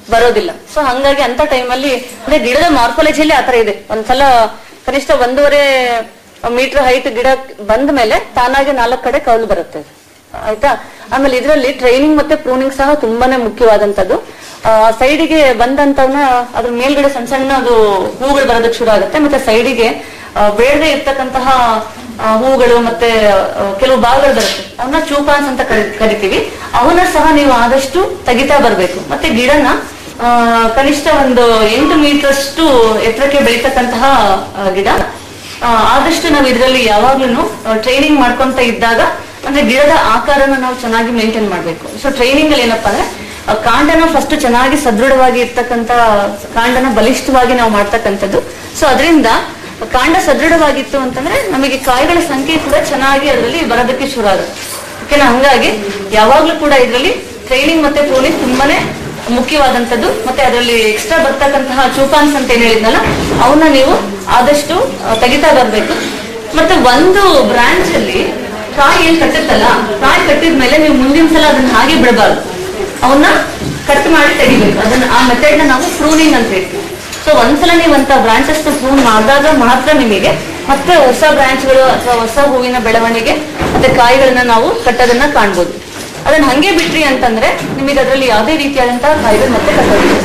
ಬರೋದಿಲ್ಲ ಸೊ ಹಂಗಾಗಿ ಅಂತ ಟೈಮಲ್ಲಿ ಅಂದ್ರೆ ಗಿಡದ ಮಾರ್ಫಾಲಜಿಯಲ್ಲಿ ಆತರ ಇದೆ ಒಂದ್ಸಲ ಕನಿಷ್ಠ ಒಂದೂವರೆ ಮೀಟರ್ ಹೈಟ್ ಗಿಡ ಬಂದ ಮೇಲೆ ತಾನಾಗಿ ನಾಲ್ಕು ಕಡೆ ಕೌಲು ಬರುತ್ತೆ ಆಯ್ತಾ ಆಮೇಲೆ ಇದರಲ್ಲಿ ಟ್ರೈನಿಂಗ್ ಮತ್ತೆ ಪ್ರೂನಿಂಗ್ ಸಹ ತುಂಬಾನೇ ಮುಖ್ಯವಾದಂತದ್ದು ಸೈಡಿಗೆ ಬಂದಂತವನ್ನ ಅದ್ರ ಮೇಲ್ಗಡೆ ಸಣ್ಣ ಸಣ್ಣ ಅದು ಹೂಗಳು ಬರೋದಕ್ಕೆ ಶುರು ಆಗುತ್ತೆ ಮತ್ತೆ ಸೈಡಿಗೆ ಬೇಡದೆ ಇರ್ತಕ್ಕಂತಹ ಆ, ಹೂಗಳು ಮತ್ತೆ ಆ, ಕೆಲವು ಭಾಗಗಳು ಬರುತ್ತೆ ಅವನ್ನ ಚೂಪಾನ್ಸ್ ಅಂತ ಕರಿ- ಕರಿತೀವಿ ಅವನ್ನ ಸಹ ನೀವು ಆದಷ್ಟು ತೆಗಿತಾ ಬರ್ಬೇಕು ಮತ್ತೆ ಗಿಡನ ಆ, ಕನಿಷ್ಠ ಒಂದು ಎಂಟು ಮೀಟರ್ ಅಷ್ಟು ಎತ್ತರಕ್ಕೆ ಬೆಳೀತಕ್ಕಂತಹ ಆ, ಗಿಡ ಆ, ಆದಷ್ಟು ನಾವು ಇದರಲ್ಲಿ ಯಾವಾಗ್ಲೂ ಟ್ರೈನಿಂಗ್ ಮಾಡ್ಕೊಂತ ಇದ್ದಾಗ ಅಂದ್ರೆ ಗಿಡದ ಆಕಾರನ ನಾವು ಚೆನ್ನಾಗಿ ಮೇಂಟೈನ್ ಮಾಡ್ಬೇಕು ಸೊ ಟ್ರೈನಿಂಗ್ ಅಲ್ಲಿ ಏನಪ್ಪಾ ಅಂದ್ರೆ ಆ ಕಾಂಡನ ಫಸ್ಟ್ ಚೆನ್ನಾಗಿ ಸದೃಢವಾಗಿ ಇರ್ತಕ್ಕಂತ ಕಾಂಡನ ಬಲಿಷ್ಠವಾಗಿ ನಾವು ಮಾಡ್ತಕ್ಕಂಥದ್ದು ಸೊ ಅದರಿಂದ ಕಾಂಡ ಸದೃಢವಾಗಿತ್ತು ಅಂತಂದ್ರೆ ನಮಗೆ ಕಾಯಿಗಳ ಸಂಖ್ಯೆ ಕೂಡ ಚೆನ್ನಾಗಿ ಅದರಲ್ಲಿ ಬರೋದಕ್ಕೆ ಶುರು ಆಗುತ್ತೆ ಓಕೆನಾ ಹಂಗಾಗಿ ಯಾವಾಗ್ಲೂ ಕೂಡ ಇದರಲ್ಲಿ ಟ್ರೈನಿಂಗ್ ಮತ್ತೆ ಪ್ರೂನಿಂಗ್ ತುಂಬಾನೇ ಮುಖ್ಯವಾದಂತದ್ದು ಮತ್ತೆ ಅದರಲ್ಲಿ ಎಕ್ಸ್ಟ್ರಾ ಬರ್ತಕ್ಕಂತಹ ಚೂಪಾನ್ಸ್ ಅಂತ ಏನ್ ಹೇಳಿದ್ನಲ್ಲ ಅವನ್ನ ನೀವು ಆದಷ್ಟು ಆ, ತೆಗಿತಾ ಬರ್ಬೇಕು ಮತ್ತೆ ಒಂದು ಬ್ರಾಂಚ್ ಅಲ್ಲಿ ಕಾಯಿ ಏನ್ ಕಟ್ಟುತ್ತಲ್ಲ ಕಾಯಿ ಕಟ್ಟಿದ್ಮೇಲೆ ನೀವು ಮುಂದಿನ ಸಲ ಅದನ್ನ ಹಾಗೆ ಬಿಡಬಾರ್ದು ಅವನ್ನ ಕಟ್ ಮಾಡಿ ತೆಗಿಬೇಕು ಅದನ್ನ ಆ ಮೆಥಡ್ ನ ನಾವು ಪ್ರೂನಿಂಗ್ ಅಂತ ಹೇಳ್ತೀವಿ ಸೊ ಒಂದ್ಸಲ ನೀವು ಅಂತ ಬ್ರಾಂಚಸ್ ಪ್ರೂನ್ ಮಾಡಿದಾಗ ಮಾತ್ರ ನಿಮಗೆ ಮತ್ತೆ ಹೊಸ ಬ್ರಾಂಚ್ಗಳು ಅಥವಾ ಹೊಸ ಹೂವಿನ ಬೆಳವಣಿಗೆ ಮತ್ತೆ ಕಾಯಿಗಳನ್ನ ನಾವು ಕಟ್ಟೋದನ್ನ ಕಾಣ್ಬೋದು ಅದನ್ನ ಹಂಗೆ ಬಿಟ್ರಿ ಅಂತಂದ್ರೆ ನಿಮಗೆ ಅದರಲ್ಲಿ ಯಾವುದೇ ರೀತಿಯಾದಂತಹ ಕಾಯಿಗಳು ಮತ್ತೆ ಕಟ್ಟೋದಿಲ್ಲ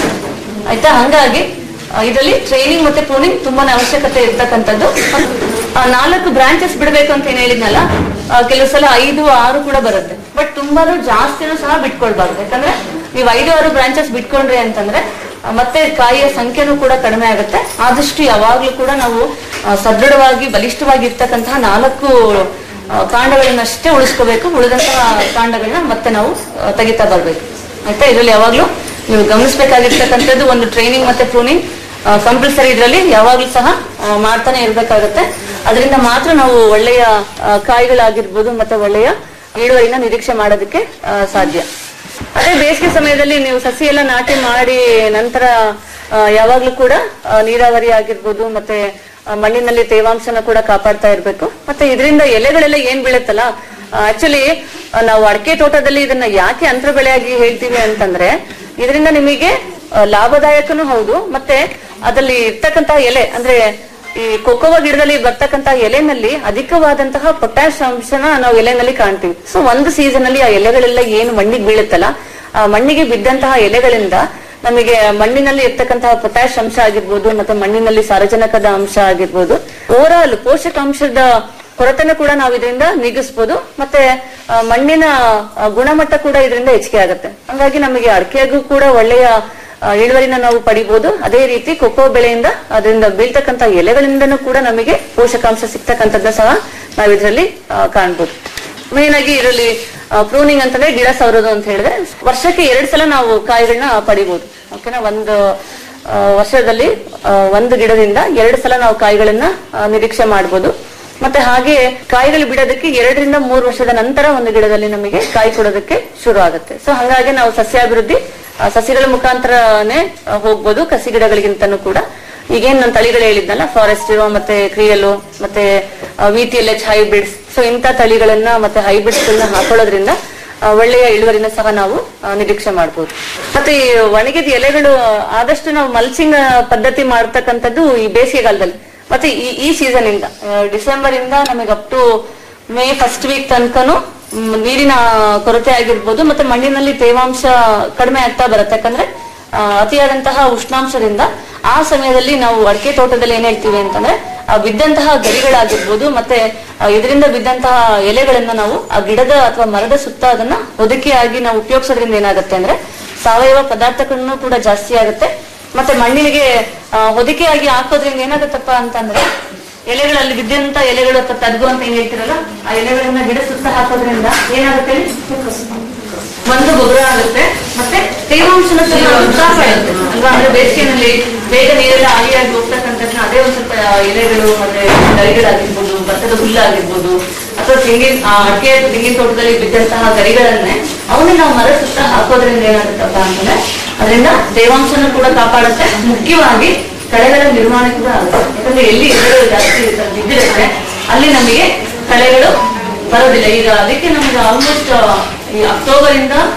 ಆಯ್ತಾ ಹಂಗಾಗಿ ಇದರಲ್ಲಿ ಟ್ರೈನಿಂಗ್ ಮತ್ತೆ ಪ್ರೂನಿಂಗ್ ತುಂಬಾನೇ ಅವಶ್ಯಕತೆ ಇರ್ತಕ್ಕಂಥದ್ದು ಆ, ನಾಲ್ಕು ಬ್ರಾಂಚಸ್ ಬಿಡಬೇಕು ಅಂತ ಏನ್ ಹೇಳಿದ್ನಲ್ಲ ಆ, ಕೆಲವು ಸಲ ಐದು ಆರು ಕೂಡ ಬರುತ್ತೆ ಬಟ್ ತುಂಬಾನು ಜಾಸ್ತಿನೂ ಸಹ ಬಿಟ್ಕೊಳ್ಬಾರ್ದು ಯಾಕಂದ್ರೆ ನೀವು ಐದು ಆರು ಬ್ರಾಂಚಸ್ ಬಿಟ್ಕೊಂಡ್ರಿ ಅಂತಂದ್ರೆ ಆ, ಮತ್ತೆ ಕಾಯಿಯ ಸಂಖ್ಯೆನೂ ಕೂಡ ಕಡಿಮೆ ಆಗುತ್ತೆ ಆದಷ್ಟು ಯಾವಾಗ್ಲೂ ಕೂಡ ನಾವು ಆ, ಸದೃಢವಾಗಿ ಬಲಿಷ್ಠವಾಗಿ ಇರ್ತಕ್ಕಂತಹ ನಾಲ್ಕು ಆ, ಕಾಂಡಗಳನ್ನಷ್ಟೇ ಉಳಿಸ್ಕೋಬೇಕು ಉಳಿದಂತಹ ಕಾಂಡಗಳನ್ನ ಮತ್ತೆ ನಾವು ಆ, ತೆಗಿತಾ ಬರ್ಬೇಕು ಆಯ್ತಾ ಇದರಲ್ಲಿ ಯಾವಾಗ್ಲೂ ನೀವು ಗಮನಿಸಬೇಕಾಗಿರ್ತಕ್ಕಂಥದ್ದು ಒಂದು ಟ್ರೈನಿಂಗ್ ಮತ್ತೆ ಪ್ರೂನಿಂಗ್ ಕಂಪಲ್ಸರಿ ಇದರಲ್ಲಿ ಯಾವಾಗ್ಲೂ ಸಹ ಆ, ಮಾಡ್ತಾನೆ ಇರ್ಬೇಕಾಗತ್ತೆ ಅದರಿಂದ ಮಾತ್ರ ನಾವು ಒಳ್ಳೆಯ ಆ, ಕಾಯಿಗಳಾಗಿರ್ಬೋದು ಮತ್ತೆ ಒಳ್ಳೆಯ ಇಳುವರಿನ ನಿರೀಕ್ಷೆ ಮಾಡೋದಕ್ಕೆ ಆ, ಸಾಧ್ಯ ಅದೇ ಬೇಸಿಗೆ ಸಮಯದಲ್ಲಿ ನೀವು ಸಸಿ ಎಲ್ಲ ನಾಟಿ ಮಾಡಿ ನಂತರ ಆ, ಯಾವಾಗ್ಲೂ ಕೂಡ ಆ, ನೀರಾವರಿ ಆಗಿರ್ಬೋದು ಮತ್ತೆ ಆ, ಮಣ್ಣಿನಲ್ಲಿ ತೇವಾಂಶನ ಕೂಡ ಕಾಪಾಡ್ತಾ ಇರ್ಬೇಕು ಮತ್ತೆ ಇದರಿಂದ ಎಲೆಗಳೆಲ್ಲ ಏನ್ ಬೀಳುತ್ತಲ್ಲ ಆಕ್ಚುಲಿ ನಾವು ಅಡಕೆ ತೋಟದಲ್ಲಿ ಇದನ್ನ ಯಾಕೆ ಅಂತರ ಬೆಳೆಯಾಗಿ ಹೇಳ್ತೀವಿ ಅಂತಂದ್ರೆ ಇದರಿಂದ ನಿಮಗೆ ಆ, ಲಾಭದಾಯಕನೂ ಹೌದು ಮತ್ತೆ ಅದ್ರಲ್ಲಿ ಇರ್ತಕ್ಕಂತಹ ಎಲೆ ಅಂದ್ರೆ ಈ ಕೊಕೋವಾ ಗಿಡದಲ್ಲಿ ಬರ್ತಕ್ಕಂತಹ ಎಲೆನಲ್ಲಿ ಅಧಿಕವಾದಂತಹ ಪೊಟ್ಯಾಶ್ ಅಂಶನ ನಾವು ಎಲೆನಲ್ಲಿ ಕಾಣ್ತೀವಿ ಸೊ ಒಂದು ಸೀಸನ್ ಅಲ್ಲಿ ಆ ಎಲೆಗಳೆಲ್ಲ ಏನು ಮಣ್ಣಿಗೆ ಬೀಳುತ್ತಲ್ಲ ಆ ಮಣ್ಣಿಗೆ ಬಿದ್ದಂತಹ ಎಲೆಗಳಿಂದ ನಮಗೆ ಮಣ್ಣಿನಲ್ಲಿ ಇರ್ತಕ್ಕಂತಹ ಪೊಟ್ಯಾಶ್ ಅಂಶ ಆಗಿರ್ಬೋದು ಮತ್ತೆ ಮಣ್ಣಿನಲ್ಲಿ ಸಾರಜನಕದ ಅಂಶ ಆಗಿರ್ಬೋದು ಓವರ್ ಪೋಷಕಾಂಶದ ಕೊರತೆನೂ ಕೂಡ ನಾವು ಇದರಿಂದ ನೀಗಿಸ್ಬೋದು ಮತ್ತೆ ಆ, ಮಣ್ಣಿನ ಆ, ಗುಣಮಟ್ಟ ಕೂಡ ಇದರಿಂದ ಹೆಚ್ಚಿಗೆ ಆಗುತ್ತೆ ಹಂಗಾಗಿ ನಮಗೆ ಅಡಕೆಗೂ ಕೂಡ ಒಳ್ಳೆಯ ಆ, ಇಳುವರಿನ ನಾವು ಪಡಿಬಹುದು ಅದೇ ರೀತಿ ಕೊಕ್ಕೋ ಬೆಳೆಯಿಂದ ಅದರಿಂದ ಬೀಳ್ತಕ್ಕಂತ ಎಲೆಗಳಿಂದನೂ ಕೂಡ ನಮಗೆ ಪೋಷಕಾಂಶ ಸಿಗ್ತಕ್ಕಂಥದ್ದನ್ನ ಸಹ ನಾವು ಇದರಲ್ಲಿ ಕಾಣ್ಬೋದು ಮೇನ್ ಆಗಿ ಇದರಲ್ಲಿ ಪ್ರೂನಿಂಗ್ ಅಂತಂದ್ರೆ ಗಿಡ ಸವರೋದು ಅಂತ ಹೇಳಿದ್ರೆ ವರ್ಷಕ್ಕೆ ಎರಡ್ ಸಲ ನಾವು ಕಾಯಿಗಳನ್ನ ಪಡಿಬಹುದು ಓಕೆನಾ ಒಂದು ಆ, ವರ್ಷದಲ್ಲಿ ಆ, ಒಂದು ಗಿಡದಿಂದ ಎರಡು ಸಲ ನಾವು ಕಾಯಿಗಳನ್ನ ಆ, ನಿರೀಕ್ಷೆ ಮಾಡಬಹುದು ಮತ್ತೆ ಹಾಗೆ ಕಾಯಿಗಳು ಬಿಡೋದಕ್ಕೆ ಎರಡರಿಂದ ಮೂರು ವರ್ಷದ ನಂತರ ಒಂದು ಗಿಡದಲ್ಲಿ ನಮಗೆ ಕಾಯಿ ಕೊಡೋದಕ್ಕೆ ಶುರು ಆಗುತ್ತೆ ಸೊ ಹಾಗಾಗಿ ನಾವು ಸಸ್ಯಾಭಿವೃದ್ಧಿ ಆ, ಸಸಿಗಳ ಮುಖಾಂತರನೇ ಆ, ಹೋಗ್ಬೋದು ಕಸಿ ಗಿಡಗಳಿಗಿಂತನೂ ಕೂಡ ಈಗೇನ್ ನಾನು ತಳಿಗಳು ಹೇಳಿದ್ನಲ್ಲ ಫಾರೆಸ್ಟ್ ಇರೋ ಮತ್ತೆ ಕ್ರಿಯಲು ಮತ್ತೆ V T L H hybrids so ಇಂಥ ತಳಿಗಳನ್ನ ಮತ್ತೆ ಹೈಬ್ರಿಡ್ಸ್ ಗಳನ್ನ ಹಾಕೊಳ್ಳೋದ್ರಿಂದ ಆ, ಒಳ್ಳೆಯ ಇಳುವರಿನ ಸಹ ನಾವು ಆ, ನಿರೀಕ್ಷೆ ಮಾಡಬಹುದು ಮತ್ತೆ ಈ ಒಣಗಿದ ಎಲೆಗಳು ಆದಷ್ಟು ನಾವು ಮಲ್ಚಿಂಗ್ ಪದ್ಧತಿ ಮಾಡ್ತಕ್ಕಂಥದ್ದು ಈ ಬೇಸಿಗೆಗಾಲದಲ್ಲಿ ಮತ್ತೆ ಈ ಈ ಸೀಸನ್ ಇಂದ ಆ, ಡಿಸೆಂಬರ್ ಇಂದ ನಮಗೆ up to May first week ತನಕನು ಮ್, ನೀರಿನ ಕೊರತೆ ಆಗಿರ್ಬೋದು ಮತ್ತೆ ಮಣ್ಣಿನಲ್ಲಿ ತೇವಾಂಶ ಕಡಿಮೆ ಆಗ್ತಾ ಬರುತ್ತೆ ಯಾಕಂದ್ರೆ ಆ, ಅತಿಯಾದಂತಹ ಉಷ್ಣಾಂಶದಿಂದ ಆ ಸಮಯದಲ್ಲಿ ನಾವು ಅಡಿಕೆ ತೋಟದಲ್ಲಿ ಏನ್ ಹೇಳ್ತೀವಿ ಅಂತಂದ್ರೆ ಆ ಬಿದ್ದಂತಹ ಗರಿಗಳಾಗಿರ್ಬೋದು ಮತ್ತೆ ಆ, ಇದರಿಂದ ಬಿದ್ದಂತಹ ಎಲೆಗಳನ್ನ ನಾವು ಆ ಗಿಡದ ಅಥವಾ ಮರದ ಸುತ್ತ ಅದನ್ನ ಹೊದಿಕೆಯಾಗಿ ನಾವು ಉಪಯೋಗಿಸೋದ್ರಿಂದ ಏನಾಗುತ್ತೆ ಅಂದ್ರೆ ಸಾವಯವ ಪದಾರ್ಥಗಳನ್ನು ಕೂಡ ಜಾಸ್ತಿ ಆಗುತ್ತೆ ಮತ್ತೆ ಮಣ್ಣಿಗೆ ಆ, ಹೊದಿಕೆಯಾಗಿ ಹಾಕೋದ್ರಿಂದ ಏನಾಗುತ್ತಪ್ಪ ಅಂತಂದ್ರೆ ಎಲೆಗಳಲ್ಲಿ ಬಿದ್ದಂತ ಎಲೆಗಳು ಅಥವಾ ತಗ್ಗು ಅಂತ ಏನ್ ಹೇಳ್ತಿರಲ್ಲ ಆ ಎಲೆಗಳನ್ನ ಗಿಡ ಸುತ್ತ ಹಾಕೋದ್ರಿಂದ ಏನಾಗುತ್ತೆ ಹೇಳಿ? ಒಂದು ಗೊಬ್ಬರ ಆಗುತ್ತೆ ಮತ್ತೆ ತೇವಾಂಶನ ಸಹ ಕಾಪಾಡುತ್ತೆ ಅಲ್ವಾ ಅಂದ್ರೆ ಬೇಸಿಗೆನಲ್ಲಿ ಬೇಗ ನೀರೆಲ್ಲ ಆವಿಯಾಗಿ ಹೋಗ್ತಕ್ಕಂಥ ಅದೇ ಒಂದ್ ಸ್ವಲ್ಪ ಎಲೆಗಳು ಮತ್ತೆ ಗರಿಗಳಾಗಿರ್ಬೋದು ಭತ್ತದ ಹುಲ್ಲಾಗಿರ್ಬೋದು ಅಥವಾ ತೆಂಗಿನ ಆ, ಅಡಿಕೆ ಅಥವಾ ತೆಂಗಿನ ತೋಟದಲ್ಲಿ ಬಿದ್ದಂತಹ ಗರಿಗಳನ್ನೇ ಅವನ್ನ ನಾವು ಮರ ಸುತ್ತ ಹಾಕೋದ್ರಿಂದ ಏನಾಗುತ್ತಪ್ಪ ಅಂತಂದ್ರೆ ಅದರಿಂದ ತೇವಾಂಶನ ಕೂಡ ಕಾಪಾಡುತ್ತೆ ಮುಖ್ಯವಾಗಿ ಕಳೆಗಳ ನಿರ್ಮಾಣ ಕೂಡ ಆಗುತ್ತೆ ಯಾಕಂದ್ರೆ ಎಲ್ಲಿ ಎಲೆಗಳು ಜಾಸ್ತಿ ಇರುತ್ತೆ ಬಿದ್ದಿರುತ್ತೆ ಅಲ್ಲಿ ನಮಗೆ ಕಳೆಗಳು ಬರೋದಿಲ್ಲ ಈಗ ಅದಕ್ಕೆ ನಮ್ಗೆ ಆಲ್ಮೋಸ್ಟ್ ಈ ಅಕ್ಟೋಬರ್ ಇಂದ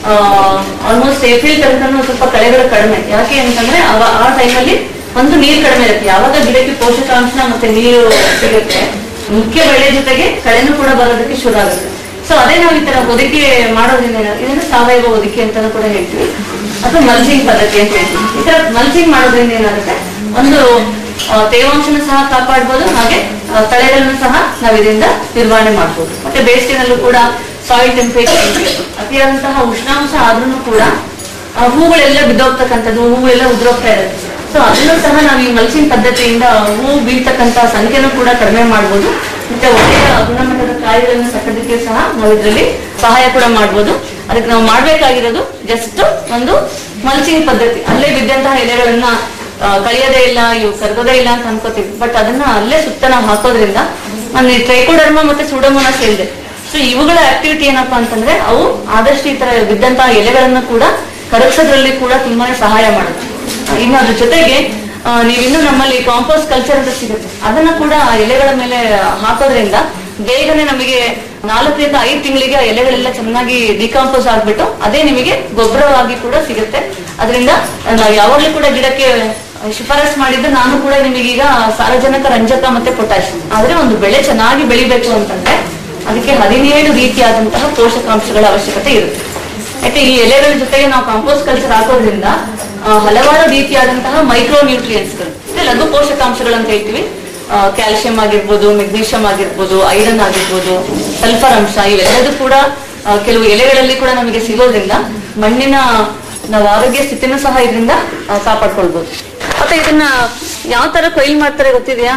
ಆಲ್ಮೋಸ್ಟ್ ಏಪ್ರಿಲ್ ತನಕನೂ ಸ್ವಲ್ಪ ಕಳೆಗಳು ಕಡಿಮೆ ಯಾಕೆ ಅಂತಂದ್ರೆ ಅವ- ಆ ಟೈಮಲ್ಲಿ ಒಂದು ನೀರು ಕಡಿಮೆ ಇರುತ್ತೆ ಯಾವಾಗ ಗಿಡಕ್ಕೆ ಪೋಷಕಾಂಶ ಮತ್ತೆ ನೀರು ಸಿಗುತ್ತೆ ಮುಖ್ಯ ಬೆಳೆ ಜೊತೆಗೆ ಕಳೆನೂ ಕೂಡ ಬರೋದಕ್ಕೆ ಶುರು ಆಗುತ್ತೆ ಸೊ ಅದೇ ನಾವು ಈ ತರ ಹೊದಿಕೆ ಮಾಡೋದ್ರಿಂದ ಏನಾಗುತ್ತೆ, ಇದನ್ನ ಸಾವಯವ ಹೊದಿಕೆ ಅಂತಾನು ಕೂಡ ಹೇಳ್ತೀವಿ ಅಥವಾ ಮಲ್ಚಿಂಗ್ ಪದ್ಧತಿ ಅಂತ ಹೇಳ್ತೀವಿ ಈ ತರ ಮಲ್ಚಿಂಗ್ ಮಾಡೋದ್ರಿಂದ ಏನಾಗುತ್ತೆ ಒಂದು ಆ, ತೇವಾಂಶನ ಸಹ ಕಾಪಾಡ್ಬೋದು ಹಾಗೆ ಆ, ಕಳೆಗಳನ್ನು ಸಹ ನಾವು ಇದರಿಂದ ನಿರ್ವಹಣೆ ಮಾಡ್ಬೋದು ಮತ್ತೆ ಬೇಸಿಗೆನಲ್ಲೂ ಕೂಡ ಸಾಯಿಲ್ ಟೆಂಪರೇಚರ್ ಅತಿಯಾದಂತಹ ಉಷ್ಣಾಂಶ ಆದ್ರೂ ಕೂಡ ಆ, ಹೂಗಳೆಲ್ಲ ಬಿದ್ದೋಗ್ತಕ್ಕಂಥದ್ದು ಹೂಗಳೆಲ್ಲ ಉದುರೋಗ್ತಾ ಇರುತ್ತೆ ಸೊ ಅದನ್ನು ಸಹ ನಾವು ಈ ಮಲ್ಚಿಂಗ್ ಪದ್ಧತಿಯಿಂದ ಹೂ ಬೀಳ್ತಕ್ಕಂತ ಸಂಖ್ಯೆನೂ ಕೂಡ ಕಡಿಮೆ ಮಾಡ್ಬೋದು ಮತ್ತೆ ಒಳ್ಳೆಯ ಗುಣಮಟ್ಟದ ಕಾಯಿಗಳನ್ನು ಸಕ್ಕದಕ್ಕೆ ಸಹ ನಾವು ಇದರಲ್ಲಿ ಸಹಾಯ ಕೂಡ ಮಾಡ್ಬೋದು ಅದಕ್ಕೆ ನಾವು ಮಾಡ್ಬೇಕಾಗಿರೋದು ಜಸ್ಟ್ ಒಂದು ಮಲ್ಚಿಂಗ್ ಪದ್ಧತಿ ಅಲ್ಲೇ ಬಿದ್ದಂತಹ ಎಲೆಗಳನ್ನ ಆ, ಕಳಿಯೋದೇ ಇಲ್ಲ ಇವು ಕರ್ಗೋದೇ ಇಲ್ಲ ಅಂತ ಅನ್ಕೋತೀವಿ ಬಟ್ ಅದನ್ನ ಅಲ್ಲೇ ಸುತ್ತ ನಾವು ಹಾಕೋದ್ರಿಂದ ನಾನು ಈ ಟ್ರೈಕೋಡರ್ಮ ಮತ್ತೆ ಸುಡಮೋನಸ್ ಹೇಳಿದೆ ಸೊ ಇವುಗಳ ಆಕ್ಟಿವಿಟಿ ಏನಪ್ಪಾ ಅಂತಂದ್ರೆ ಅವು ಆದಷ್ಟು ಈ ತರ ಬಿದ್ದಂತಹ ಎಲೆಗಳನ್ನು ಕೂಡ ಕರಗಿಸೋದ್ರಲ್ಲಿ ಕೂಡ ತುಂಬಾನೇ ಸಹಾಯ ಮಾಡುತ್ತೆ ಇನ್ನು ಅದ್ರ ಜೊತೆಗೆ ಆ, ನೀವಿನ್ನು ನಮ್ಮಲ್ಲಿ ಕಾಂಪೋಸ್ಟ್ ಕಲ್ಚರ್ ಅಂತ ಸಿಗುತ್ತೆ ಅದನ್ನ ಕೂಡ ಆ ಎಲೆಗಳ ಮೇಲೆ ಹಾಕೋದ್ರಿಂದ ಬೇಗನೆ ನಮಗೆ ನಾಲ್ಕರಿಂದ ಐದು ತಿಂಗಳಿಗೆ ಆ ಎಲೆಗಳೆಲ್ಲ ಚೆನ್ನಾಗಿ ಡಿಕಾಂಪೋಸ್ ಆಗ್ಬಿಟ್ಟು ಅದೇ ನಿಮಗೆ ಗೊಬ್ಬರವಾಗಿ ಕೂಡ ಸಿಗುತ್ತೆ ಅದರಿಂದ ನಾವು ಯಾವಾಗ್ಲೂ ಕೂಡ ಗಿಡಕ್ಕೆ ಶಿಫಾರಸ್ ಮಾಡಿದ್ದು ನಾನು ಕೂಡ ನಿಮಗೀಗ ಸಾರಜನಕ ರಂಜಕ ಮತ್ತೆ ಪೊಟ್ಯಾಶ್ ಆದ್ರೆ ಒಂದು ಬೆಳೆ ಚೆನ್ನಾಗಿ ಬೆಳಿಬೇಕು ಅಂತಂದ್ರೆ ಅದಕ್ಕೆ ಹದಿನೇಳು ರೀತಿಯಾದಂತಹ ಪೋಷಕಾಂಶಗಳ ಅವಶ್ಯಕತೆ ಇರುತ್ತೆ ಯಾಕೆ ಈ ಎಲೆಗಳ ಜೊತೆಗೆ ನಾವು ಕಾಂಪೋಸ್ಟ್ ಕಲ್ಚರ್ ಹಾಕೋದ್ರಿಂದ ಆ, ಹಲವಾರು ರೀತಿಯಾದಂತಹ ಮೈಕ್ರೋ ನ್ಯೂಟ್ರಿಯೆಂಟ್ಸ್ಗಳು ಅಂದ್ರೆ ಲಘು ಪೋಷಕಾಂಶಗಳು ಅಂತ ಹೇಳ್ತೀವಿ ಕ್ಯಾಲ್ಸಿಯಂ ಆಗಿರ್ಬೋದು ಮೆಗ್ನೀಷಿಯಂ ಆಗಿರ್ಬೋದು ಐರನ್ ಆಗಿರ್ಬೋದು ಸಲ್ಫರ್ ಅಂಶ ಇವೆಲ್ಲದೂ ಕೂಡ ಆ, ಕೆಲವು ಎಲೆಗಳಲ್ಲಿ ಕೂಡ ನಮಗೆ ಸಿಗೋದ್ರಿಂದ ಮಣ್ಣಿನ ನಾವು ಆರೋಗ್ಯ ಸ್ಥಿತಿನೂ ಸಹ ಇದರಿಂದ ಆ, ಕಾಪಾಡ್ಕೊಳ್ಬೋದು ಮತ್ತೆ ಇದನ್ನ ಯಾವ ತರ ಕೊಯ್ಲು ಮಾಡ್ತಾರೆ ಗೊತ್ತಿದೆಯಾ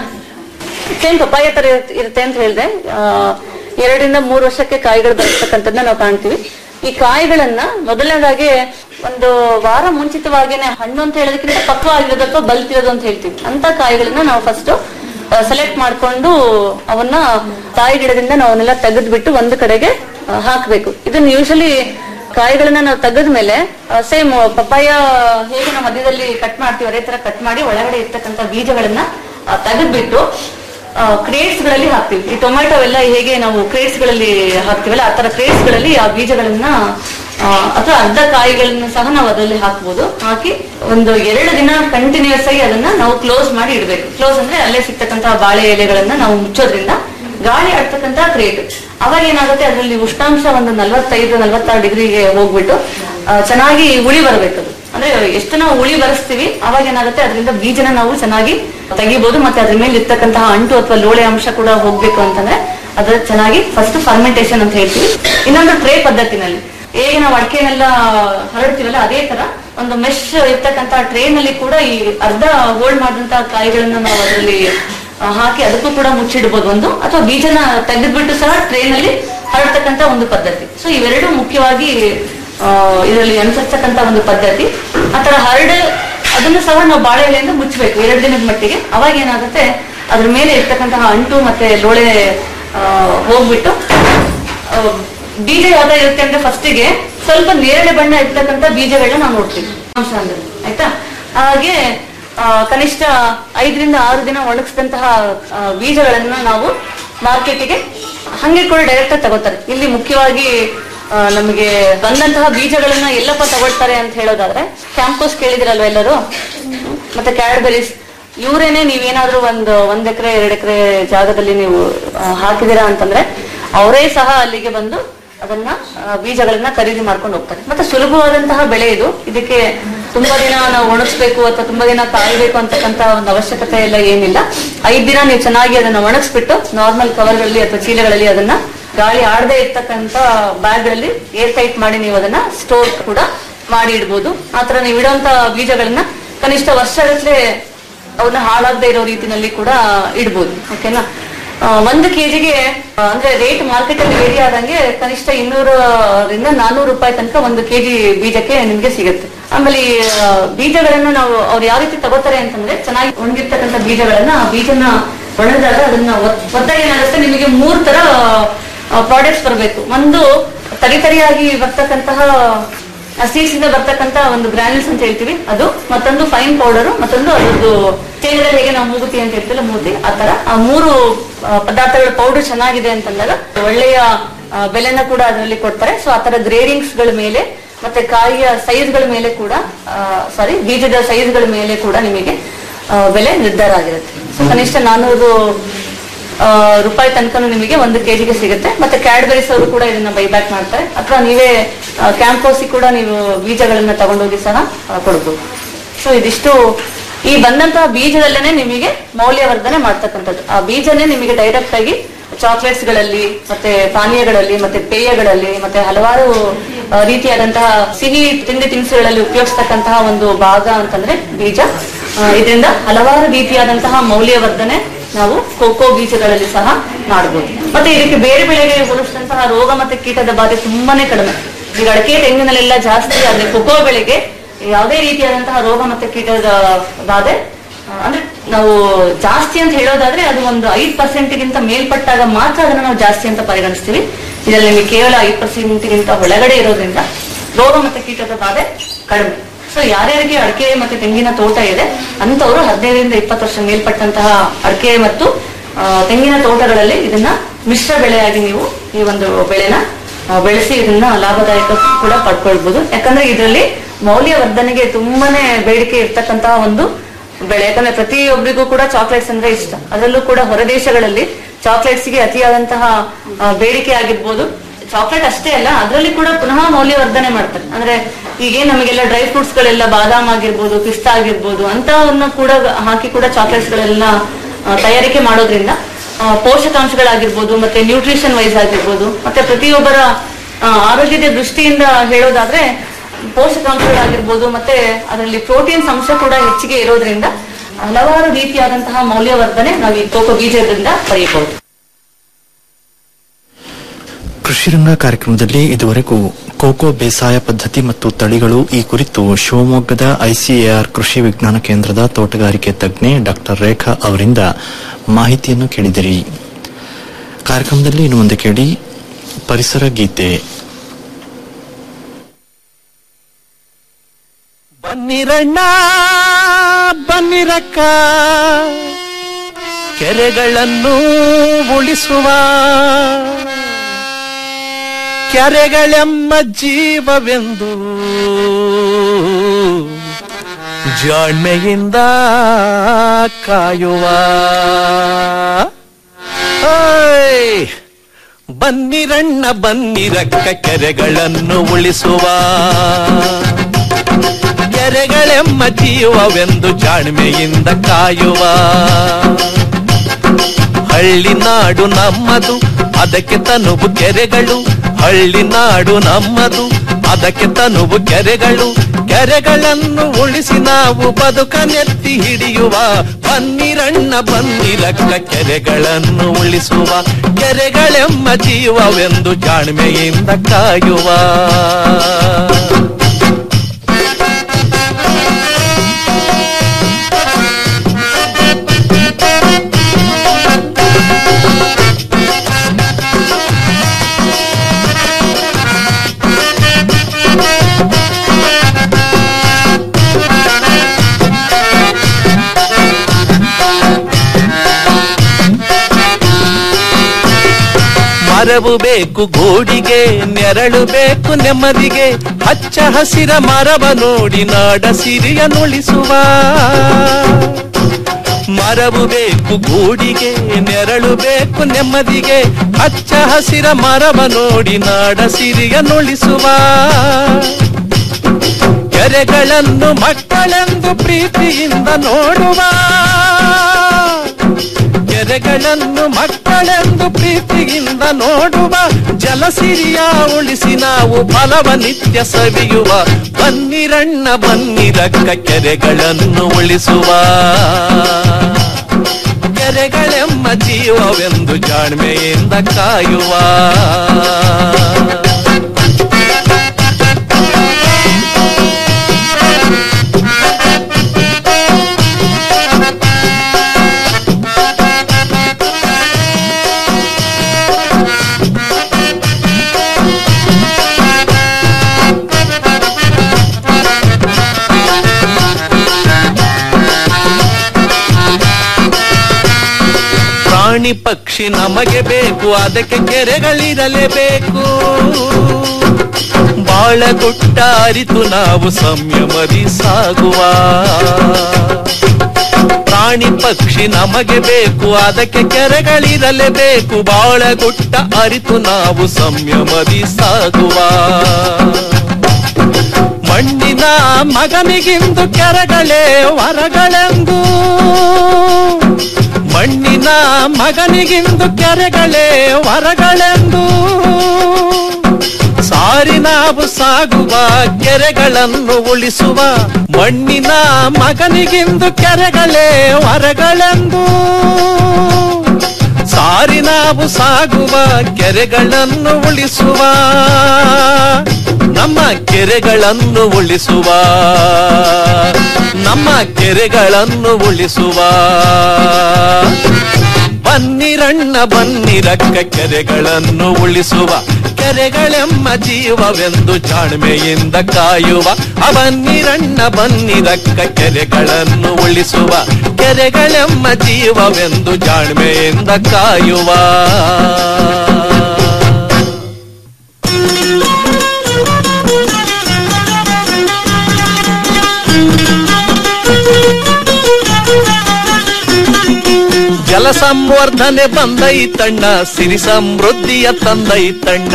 ಸೇಮ್ ಪಪ್ಪಾಯ ತರ ಇರುತ್ತೆ- ಇರುತ್ತೆ ಅಂತ ಹೇಳಿದೆ ಆ, ಎರಡರಿಂದ ಮೂರು ವರ್ಷಕ್ಕೆ ಕಾಯಿಗಳು ಬರ್ತಕ್ಕಂಥದ್ದನ್ನ ನಾವು ಕಾಣ್ತೀವಿ ಈ ಕಾಯಿಗಳನ್ನ ಮೊದಲನೇದಾಗಿ ಒಂದು ವಾರ ಮುಂಚಿತವಾಗಿನೇ ಹಣ್ಣು ಅಂತ ಹೇಳೋದಕ್ಕಿಂತ ಪಕ್ವವಾಗಿರೋದು ಅಥವಾ ಬಲ್ತಿರೋದು ಅಂತ ಹೇಳ್ತೀವಿ ಅಂತ ಕಾಯಿಗಳನ್ನ ನಾವು ಫಸ್ಟ್ ಸೆಲೆಕ್ಟ್ ಮಾಡ್ಕೊಂಡು ಅವನ್ನ ತಾಯಿ ಗಿಡದಿಂದ ನಾವು ಅವನ್ನೆಲ್ಲ ತೆಗೆದ್ಬಿಟ್ಟು ಒಂದು ಕಡೆಗೆ ಆ, ಹಾಕ್ಬೇಕು ಇದನ್ನ ಯೂಶಲಿ ಕಾಯಿಗಳನ್ನ ನಾವು ತೆಗೆದ್ಮೇಲೆ ಸೇಮ್ ಪಪ್ಪಾಯ ಹೇಗೆ ನಾವು ಮಧ್ಯದಲ್ಲಿ ಕಟ್ ಮಾಡ್ತೀವಿ ಅದೇ ತರ ಕಟ್ ಮಾಡಿ ಒಳಗಡೆ ಇರ್ತಕ್ಕಂಥ ಬೀಜಗಳನ್ನ ಆ, ತೆಗೆದ್ಬಿಟ್ಟು ಕ್ರೇಟ್ಸ್ ಗಳಲ್ಲಿ ಹಾಕ್ತಿವಿ ಈ ಟೊಮ್ಯಾಟೊ ಎಲ್ಲ ಹೇಗೆ ನಾವು ಕ್ರೇಟ್ಸ್ ಗಳಲ್ಲಿ ಹಾಕ್ತಿವಲ್ಲ ಆ ತರ ಕ್ರೇಟ್ಸ್ ಗಳಲ್ಲಿ ಆ ಬೀಜಗಳನ್ನ ಆ, ಅಥವಾ ಅರ್ಧ ಕಾಯಿಗಳನ್ನ ಸಹ ನಾವು ಅದರಲ್ಲಿ ಹಾಕ್ಬೋದು ಹಾಕಿ ಒಂದು ಎರಡು ದಿನ ಕಂಟಿನ್ಯೂಸ್ ಆಗಿ ಅದನ್ನ ನಾವು ಕ್ಲೋಸ್ ಮಾಡಿ ಇಡಬೇಕು ಕ್ಲೋಸ್ ಅಂದ್ರೆ ಅಲ್ಲೇ ಸಿಗ್ತಕ್ಕಂತಹ ಬಾಳೆ ಎಲೆಗಳನ್ನ ನಾವು ಮುಚ್ಚೋದ್ರಿಂದ ಗಾಳಿ ಆಡ್ತಕ್ಕಂತಹ ಕ್ರೇಟ್ ಅವಾಗ ಏನಾಗುತ್ತೆ ಅದರಲ್ಲಿ ಉಷ್ಣಾಂಶ ಒಂದು ನಲವತ್ತೈದು ನಲವತ್ತಾರು ಡಿಗ್ರಿಗೆ ಹೋಗ್ಬಿಟ್ಟು ಆ, ಚೆನ್ನಾಗಿ ಉಳಿ ಬರಬೇಕದು ಅಂದ್ರೆ ಎಷ್ಟು ನಾವು ಉಳಿ ಬರೆಸ್ತೀವಿ ಅವಾಗ ಏನಾಗುತ್ತೆ ಅದರಿಂದ ಬೀಜನ ನಾವು ಚೆನ್ನಾಗಿ ತೆಗಿಬಹುದು ಮತ್ತೆ ಅದ್ರ ಮೇಲೆ ಇರ್ತಕ್ಕಂತಹ ಅಂಟು ಅಥವಾ ಲೋಳೆ ಅಂಶ ಕೂಡ ಹೋಗ್ಬೇಕು ಅಂತಂದ್ರೆ ಅದ್ರ ಚೆನ್ನಾಗಿ ಫಸ್ಟ್ ಫರ್ಮೆಂಟೇಶನ್ ಅಂತ ಹೇಳ್ತೀವಿ ಇನ್ನೊಂದು ಟ್ರೇ ಪದ್ಧತಿನಲ್ಲಿ ಹೇಗೆ ನಾವು ಅಡಿಕೆನೆಲ್ಲ ಹರಡ್ತೀವಲ್ಲ ಅದೇ ತರ ಒಂದು ಮೆಶ್ ಇರ್ತಕ್ಕಂತ ಟ್ರೇ ನಲ್ಲಿ ಕೂಡ ಈ ಅರ್ಧ ಹೋಲ್ಡ್ ಮಾಡಿದಂತಹ ಕಾಯಿಗಳನ್ನ ನಾವು ಅದರಲ್ಲಿ ಆ, ಹಾಕಿ ಅದಕ್ಕೂ ಕೂಡ ಮುಚ್ಚಿಡ್ಬೋದು ಒಂದು ಅಥವಾ ಬೀಜನ ತೆಗೆದ್ಬಿಟ್ಟು ಸಹ ಟ್ರೇನಲ್ಲಿ ಹರಡ್ತಕ್ಕಂತ ಒಂದು ಪದ್ಧತಿ ಸೊ ಇವೆರಡು ಮುಖ್ಯವಾಗಿ ಆ, ಇದರಲ್ಲಿ ಅನುಸರಿಸ್ತಕ್ಕಂತ ಒಂದು ಪದ್ಧತಿ ಆತರ ಹರಡು ಅದನ್ನು ಸಹ ನಾವು ಬಾಳೆ ಎಲೆಯಿಂದ ಮುಚ್ಚಬೇಕು ಎರಡು ದಿನದ ಮಟ್ಟಿಗೆ ಅವಾಗ ಏನಾಗುತ್ತೆ ಅದ್ರ ಮೇಲೆ ಇರ್ತಕ್ಕಂತಹ ಅಂಟು ಮತ್ತೆ ಲೋಳೆ ಆ, ಹೋಗ್ಬಿಟ್ಟು ಆ, ಬೀಜ ಯಾವ್ದು ಇರುತ್ತೆ ಅಂದ್ರೆ ಫಸ್ಟಿಗೆ ಸ್ವಲ್ಪ ನೇರಳೆ ಬಣ್ಣ ಇರ್ತಕ್ಕಂಥ ಬೀಜಗಳನ್ನ ನಾವು ನೋಡ್ತೀವಿ ಅಂಶ ಅಂದ್ರೆ ಆಯ್ತಾ ಹಾಗೆ ಆ, ಕನಿಷ್ಠ ಐದರಿಂದ ಆರು ದಿನ ಒಣಗಿಸಿದಂತಹ ಆ, ಬೀಜಗಳನ್ನ ನಾವು ಮಾರ್ಕೆಟಿಗೆ ಹಂಗೆ ಕೂಡ ಡೈರೆಕ್ಟ್ ಆಗಿ ತಗೋತಾರೆ ಇಲ್ಲಿ ಮುಖ್ಯವಾಗಿ ಆ, ನಮಗೆ ಬಂದಂತಹ ಬೀಜಗಳನ್ನ ಎಲ್ಲಪ್ಪ ತಗೊಳ್ತಾರೆ ಅಂತ ಹೇಳೋದಾದ್ರೆ ಕ್ಯಾಂಪಸ್ ಕೇಳಿದಿರಲ್ವ ಎಲ್ಲರೂ ಮತ್ತೆ ಕ್ಯಾಡ್ಬೆರೀಸ್ ಇವರೇನೆ ನೀವೇನಾದ್ರೂ ಒಂದು ಒಂದ್ ಎಕರೆ ಎರಡ್ ಎಕರೆ ಜಾಗದಲ್ಲಿ ನೀವು ಆ, ಹಾಕಿದೀರಾ ಅಂತಂದ್ರೆ ಅವರೇ ಸಹ ಅಲ್ಲಿಗೆ ಬಂದು ಅದನ್ನ ಆ, ಬೀಜಗಳನ್ನ ಖರೀದಿ ಮಾಡ್ಕೊಂಡು ಹೋಗ್ತಾರೆ ಮತ್ತೆ ಸುಲಭವಾದಂತಹ ಬೆಳೆ ಇದು ಇದಕ್ಕೆ ತುಂಬಾ ದಿನ ನಾವು ಒಣಗಿಸ್ಬೇಕು ಅಥವಾ ತುಂಬಾ ದಿನ ಕಾಯಬೇಕು ಅಂತಕ್ಕಂತ ಒಂದು ಅವಶ್ಯಕತೆ ಎಲ್ಲ ಏನಿಲ್ಲ ಐದ್ ದಿನ ನೀವು ಚೆನ್ನಾಗಿ ಅದನ್ನ ಒಣಗಿಸ್ಬಿಟ್ಟು ನಾರ್ಮಲ್ ಕವರ್ಗಳಲ್ಲಿ ಅಥವಾ ಚೀಲಗಳಲ್ಲಿ ಅದನ್ನ ಗಾಳಿ ಆಡದೆ ಇರ್ತಕ್ಕಂತ ಬ್ಯಾಗ್ಗಳಲ್ಲಿ ಏರ್ ಟೈಟ್ ಮಾಡಿ ನೀವು ಅದನ್ನ ಸ್ಟೋರ್ ಕೂಡ ಮಾಡಿ ಇಡ್ಬೋದು ಆತರ ನೀವು ಇಡುವಂತ ಬೀಜಗಳನ್ನ ಕನಿಷ್ಠ ವರ್ಷಗಟ್ಟಲೆ ಅವನ್ನ ಹಾಳಾಗದೆ ಇರೋ ರೀತಿನಲ್ಲಿ ಕೂಡ ಇಡ್ಬೋದು ಓಕೆನಾ ಆ, ಒಂದು ಕೆಜಿಗೆ ಅಂದ್ರೆ ರೇಟ್ ಮಾರ್ಕೆಟ್ ಅಲ್ಲಿ ವೇರಿ ಆದಂಗೆ ಕನಿಷ್ಠ ಇನ್ನೂರರಿಂದ ನಾನೂರು ರೂಪಾಯಿ ತನಕ ಒಂದು ಕೆಜಿ ಬೀಜಕ್ಕೆ ನಿಮ್ಗೆ ಸಿಗುತ್ತೆ ಆಮೇಲೆ ಈ, ಆ, ಬೀಜಗಳನ್ನ ನಾವು ಅವ್ರು ಯಾವ ರೀತಿ ತಗೋತಾರೆ ಅಂತಂದ್ರೆ ಚೆನ್ನಾಗಿ ಒಣಗಿರ್ತಕ್ಕಂಥ ಬೀಜಗಳನ್ನ ಆ ಬೀಜನ ಒಣಗಿದಾಗ ಅದನ್ನ ಒತ್- ಒತ್ತಾಗ ಏನಾಗುತ್ತೆ ನಿಮಗೆ ಮೂರ್ ತರ ಪ್ರಾಡಕ್ಟ್ಸ್ ಬರಬೇಕು ಒಂದು ತರಿತರಿಯಾಗಿ ಬರ್ತಕ್ಕಂತಹ ಸೀಡ್ಸ್ ಇಂದ ಬರ್ತಕ್ಕಂತ ಒಂದು ಗ್ರಾನ್ಯೂಲ್ಸ್ ಅಂತ ಹೇಳ್ತೀವಿ ಅದು ಮತ್ತೊಂದು ಫೈನ್ ಪೌಡರ್ ಮತ್ತೊಂದು ಅದರದ್ದು ಶೇಂಗದಲ್ಲಿ ಹೇಗೆ ನಾವು ಮೂಗುತಿ ಅಂತ ಹೇಳ್ತೀವಲ್ಲ ಮೂತಿ ಆ ತರ ಆ ಮೂರು ಆ, ಪದಾರ್ಥಗಳ ಪೌಡರ್ ಚೆನ್ನಾಗಿದೆ ಅಂತಂದಾಗ ಒಳ್ಳೆಯ ಆ, ಬೆಲೆನ ಕೂಡ ಅದರಲ್ಲಿ ಕೊಡ್ತಾರೆ ಸೊ ಆ ತರ ಗ್ರೇಡಿಂಗ್ಸ್ ಗಳ ಮೇಲೆ ಮತ್ತೆ ಕಾಯಿಯ ಸೈಜ್ಗಳ ಮೇಲೆ ಕೂಡ ಸಾರಿ ಬೀಜದ ಸೈಜ್ಗಳ ಮೇಲೆ ಕೂಡ ನಿಮಗೆ ಆ, ಬೆಲೆ ನಿರ್ಧಾರ ಆಗಿರುತ್ತೆ ಸೊ ಕನಿಷ್ಠ ನಾನ್ನೂರು ಆ, ರೂಪಾಯಿ ತನಕ ನಿಮಗೆ ಒಂದು ಕೆಜಿಗೆ ಸಿಗುತ್ತೆ ಮತ್ತೆ ಕ್ಯಾಡ್ಬರೀಸ್ ಅವರು ಕೂಡ ಇದನ್ನ ಬೈಬ್ಯಾಕ್ ಮಾಡ್ತಾರೆ ಅಥವಾ ನೀವೇ ಕ್ಯಾಂಪೋಸಿ ಕೂಡ ನೀವು ಬೀಜಗಳನ್ನ ತಗೊಂಡೋಗಿ ಸಹ ಆ, ಕೊಡ್ಬೋದು ಸೊ ಇದಿಷ್ಟು ಈ ಬಂದಂತಹ ಬೀಜದಲ್ಲೇನೆ ನಿಮಗೆ ಮೌಲ್ಯವರ್ಧನೆ ಮಾಡ್ತಕ್ಕಂಥದ್ದು ಆ ಬೀಜನೇ ನಿಮಗೆ ಡೈರೆಕ್ಟ್ ಆಗಿ ಚಾಕ್ಲೇಟ್ಸ್ ಗಳಲ್ಲಿ ಮತ್ತೆ ಪಾನೀಯಗಳಲ್ಲಿ ಮತ್ತೆ ಪೇಯಗಳಲ್ಲಿ ಮತ್ತೆ ಹಲವಾರು ಆ, ರೀತಿಯಾದಂತಹ ಸಿಹಿ ತಿಂಡಿ ತಿನಿಸುಗಳಲ್ಲಿ ಉಪಯೋಗಿಸ್ತಕ್ಕಂತಹ ಒಂದು ಭಾಗ ಅಂತಂದ್ರೆ ಬೀಜ ಆ, ಇದರಿಂದ ಹಲವಾರು ರೀತಿಯಾದಂತಹ ಮೌಲ್ಯವರ್ಧನೆ ನಾವು ಕೋಕೋ ಬೀಜಗಳಲ್ಲಿ ಸಹ ಮಾಡಬಹುದು ಮತ್ತೆ ಇದಕ್ಕೆ ಬೇರೆ ಬೆಳೆಗೆ ಹೋಲಿಸಿದಂತಹ ರೋಗ ಮತ್ತೆ ಕೀಟದ ಬಾಧೆ ತುಂಬಾನೇ ಕಡಿಮೆ ಈಗ ಅಡಕೆ ತೆಂಗಿನಲ್ಲೆಲ್ಲ ಜಾಸ್ತಿ ಆದ್ರೆ ಕೋಕೋ ಬೆಳೆಗೆ ಯಾವುದೇ ರೀತಿಯಾದಂತಹ ರೋಗ ಮತ್ತೆ ಕೀಟದ ಬಾಧೆ ಆ, ಅಂದ್ರೆ ನಾವು ಜಾಸ್ತಿ ಅಂತ ಹೇಳೋದಾದ್ರೆ ಅದು ಒಂದು ಐದ್ ಪರ್ಸೆಂಟ್ಗಿಂತ ಮೇಲ್ಪಟ್ಟಾಗ ಮಾತ್ರ ಅದನ್ನ ನಾವು ಜಾಸ್ತಿ ಅಂತ ಪರಿಗಣಿಸ್ತೀವಿ ಇದರಲ್ಲಿ ನಿಮಗೆ ಕೇವಲ ಐದ್ ಪರ್ಸೆಂಟ್ಗಿಂತ ಒಳಗಡೆ ಇರೋದ್ರಿಂದ ರೋಗ ಮತ್ತೆ ಕೀಟದ ಬಾಧೆ ಕಡಿಮೆ ಸೊ ಯಾರ್ಯಾರಿಗೆ ಅಡಿಕೆ ಮತ್ತೆ ತೆಂಗಿನ ತೋಟ ಇದೆ ಅಂತವರು ಹದಿನೈದರಿಂದ ಇಪ್ಪತ್ತು ವರ್ಷ ಮೇಲ್ಪಟ್ಟಂತಹ ಅಡಿಕೆ ಮತ್ತು ಆ, ತೆಂಗಿನ ತೋಟಗಳಲ್ಲಿ ಇದನ್ನ ಮಿಶ್ರ ಬೆಳೆಯಾಗಿ ನೀವು ಈ ಒಂದು ಬೆಳೆನ ಆ, ಬೆಳೆಸಿ ಇದನ್ನ ಲಾಭದಾಯಕ ಕೂಡ ಪಡ್ಕೊಳ್ಬಹುದು ಯಾಕಂದ್ರೆ ಇದರಲ್ಲಿ ಮೌಲ್ಯವರ್ಧನೆಗೆ ತುಂಬಾನೇ ಬೇಡಿಕೆ ಇರ್ತಕ್ಕಂತಹ ಒಂದು ಬೆಳೆ ಯಾಕಂದ್ರೆ ಪ್ರತಿಯೊಬ್ಬರಿಗೂ ಕೂಡ ಚಾಕ್ಲೇಟ್ಸ್ ಅಂದ್ರೆ ಇಷ್ಟ ಅದರಲ್ಲೂ ಕೂಡ ಹೊರದೇಶಗಳಲ್ಲಿ ಚಾಕ್ಲೇಟ್ಸ್ಗೆ ಅತಿಯಾದಂತಹ ಆ, ಬೇಡಿಕೆ ಆಗಿರ್ಬೋದು ಚಾಕ್ಲೇಟ್ ಅಷ್ಟೇ ಅಲ್ಲ ಅದರಲ್ಲಿ ಕೂಡ ಪುನಃ ಮೌಲ್ಯವರ್ಧನೆ ಮಾಡ್ತಾರೆ ಅಂದ್ರೆ ಈಗೇನ್ ನಮಗೆಲ್ಲ ಡ್ರೈ ಫ್ರೂಟ್ಸ್ ಗಳೆಲ್ಲ ಬಾದಾಮ್ ಆಗಿರ್ಬೋದು ಪಿಸ್ತಾ ಆಗಿರ್ಬೋದು ಅಂತವನ್ನ ಕೂಡ ಹಾಕಿ ಕೂಡ ಚಾಕ್ಲೇಟ್ಸ್ ಗಳೆಲ್ಲ ಆ, ತಯಾರಿಕೆ ಮಾಡೋದ್ರಿಂದ ಆ, ಪೋಷಕಾಂಶಗಳಾಗಿರ್ಬೋದು ಮತ್ತೆ ನ್ಯೂಟ್ರಿಷನ್ ವೈಸ್ ಆಗಿರ್ಬೋದು ಮತ್ತೆ ಪ್ರತಿಯೊಬ್ಬರ ಆ, ಆರೋಗ್ಯದ ದೃಷ್ಟಿಯಿಂದ ಹೇಳೋದಾದ್ರೆ ಪೋಷಕಾಂಶಗಳಾಗಿರ್ಬೋದು ಮತ್ತೆ ಅದರಲ್ಲಿ ಪ್ರೋಟೀನ್ಸ್ ಅಂಶ ಕೂಡ ಹೆಚ್ಚಿಗೆ ಇರೋದ್ರಿಂದ ಹಲವಾರು ರೀತಿಯಾದಂತಹ ಮೌಲ್ಯವರ್ಧನೆ ನಾವು ಈ ಕೋಕೋ ಬೀಜದಿಂದ ಪಡೆಯಬಹುದು ಕೃಷಿರಂಗ ಕಾರ್ಯಕ್ರಮದಲ್ಲಿ ಇದುವರೆಗೂ ಕೋಕೋ ಬೇಸಾಯ ಪದ್ಧತಿ ಮತ್ತು ತಳಿಗಳು ಈ ಕುರಿತು ಶಿವಮೊಗ್ಗದ ಐಸಿಎಆರ್ ಕೃಷಿ ವಿಜ್ಞಾನ ಕೇಂದ್ರದ ತೋಟಗಾರಿಕೆ ತಜ್ಞೆ ಡಾಕ್ಟರ್ ರೇಖಾ ಅವರಿಂದ ಮಾಹಿತಿಯನ್ನು ಕೇಳಿದಿರಿ ಕಾರ್ಯಕ್ರಮದಲ್ಲಿ ಇನ್ನು ಮುಂದೆ ಕೇಳಿ ಪರಿಸರ ಗೀತೆ ಬನ್ನಿರಣ್ಣ ಬನ್ನಿರಕ್ಕ ಕೆರೆಗಳನ್ನು ಉಳಿಸುವ ಕೆರೆಗಳೆಮ್ಮ ಜೀವವೆಂದು ಜಾಣ್ಮೆಯಿಂದ ಕಾಯುವ ಓಯ್! ಬನ್ನಿರಣ್ಣ ಬನ್ನಿರಕ್ಕ ಕೆರೆಗಳನ್ನು ಉಳಿಸುವ ಕೆರೆಗಳೆಮ್ಮ ಜೀವವೆಂದು ಜಾಣ್ಮೆಯಿಂದ ಕಾಯುವ ಹಳ್ಳಿ ನಾಡು ನಮ್ಮದು ಅದಕ್ಕೆ ತನುವು ಕೆರೆಗಳು ಹಳ್ಳಿ ನಾಡು ನಮ್ಮದು ಅದಕ್ಕೆ ತನುವು ಕೆರೆಗಳು ಕೆರೆಗಳನ್ನು ಉಳಿಸಿ ನಾವು ಬದುಕನೆತ್ತಿ ಹಿಡಿಯುವ ಬನ್ನಿರಣ್ಣ ಬನ್ನಿರಕ್ಕ ಕೆರೆಗಳನ್ನು ಉಳಿಸುವ ಕೆರೆಗಳೆಮ್ಮ ಜೀವವೆಂದು ಜಾಣ್ಮೆಯಿಂದ ಕಾಯುವ ಮರವು ಬೇಕು ಗೋಡಿಗೆ ನೆರಳು ಬೇಕು ನೆಮ್ಮದಿಗೆ ಹಚ್ಚ ಹಸಿರ ಮರವ ನೋಡಿ ನಾಡ ಸಿರಿಯನುಳಿಸುವ ಮರವು ಬೇಕು ಗೂಡಿಗೆ ನೆರಳು ಬೇಕು ನೆಮ್ಮದಿಗೆ ಹಚ್ಚ ಹಸಿರ ಮರವ ನೋಡಿ ನಾಡ ಸಿರಿಯನುಳಿಸುವ ಕೆರೆಗಳನ್ನು ಮಕ್ಕಳೆಂದು ಪ್ರೀತಿಯಿಂದ ನೋಡುವ ಕೆರೆಗಳನ್ನು ಮಕ್ಕಳೆಂದು ಪ್ರೀತಿಯಿಂದ ನೋಡುವ ಜಲಸಿರಿಯ ಉಳಿಸಿ ನಾವು ಫಲವ ನಿತ್ಯ ಸವಿಯುವ ಬನ್ನಿರಣ್ಣ ಬನ್ನಿರಕ್ಕ ಕೆರೆಗಳನ್ನು ಉಳಿಸುವ ಕೆರೆಗಳೆಮ್ಮ ಜೀವವೆಂದು ಜಾಣ್ಮೆಯಿಂದ ಕಾಯುವ ಪ್ರಾಣಿ ಪಕ್ಷಿ ನಮಗೆ ಬೇಕು ಅದಕ್ಕೆ ಕೆರೆಗಳಿರಲೇಬೇಕು ಬಾಳಗುಟ್ಟ ಅರಿತು ನಾವು ಸಂಯಮದಿ ಸಾಗುವ ಪ್ರಾಣಿ ಪಕ್ಷಿ ನಮಗೆ ಬೇಕು ಅದಕ್ಕೆ ಕೆರೆಗಳಿರಲೇಬೇಕು ಬಾಳಗುಟ್ಟ ಅರಿತು ನಾವು ಸಂಯಮದಿ ಸಾಗುವ ಮಣ್ಣಿನ ಮಗನಿಗಿಂದು ಕೆರೆಗಳೇ ವರಗಳೆಂದು ಮಣ್ಣಿನ ಮಗನಿಗಿಂದು ಕೆರೆಗಳೇ ವರಗಳೆಂದು ಸಾರಿ ನಾವು ಸಾಗುವ ಕೆರೆಗಳನ್ನು ಉಳಿಸುವ ಮಣ್ಣಿನ ಮಗನಿಗಿಂದು ಕೆರೆಗಳೇ ವರಗಳೆಂದು ಸಾರಿ ನಾವು ಸಾಗುವ ಕೆರೆಗಳನ್ನು ಉಳಿಸುವ ನಮ್ಮ ಕೆರೆಗಳನ್ನು ಉಳಿಸುವ ನಮ್ಮ ಕೆರೆಗಳನ್ನು ಉಳಿಸುವ ಬನ್ನಿರಣ್ಣ ಬನ್ನಿರಕ್ಕ ಕೆರೆಗಳನ್ನು ಉಳಿಸುವ ಕೆರೆಗಳೆಮ್ಮ ಜೀವವೆಂದು ಜಾಣ್ಮೆಯಿಂದ ಕಾಯುವ ಆ ಬನ್ನಿರಣ್ಣ ಬನ್ನಿರಕ್ಕ ಕೆರೆಗಳನ್ನು ಉಳಿಸುವ ಕೆರೆಗಳೆಮ್ಮ ಜೀವವೆಂದು ಜಾಣ್ಮೆಯಿಂದ ಕಾಯುವ ಜಲ ಸಂವರ್ಧನೆ ಬಂದೈತಣ್ಣ ಸಿರಿ ಸಮೃದ್ಧಿಯ ತಂದೈತಣ್ಣ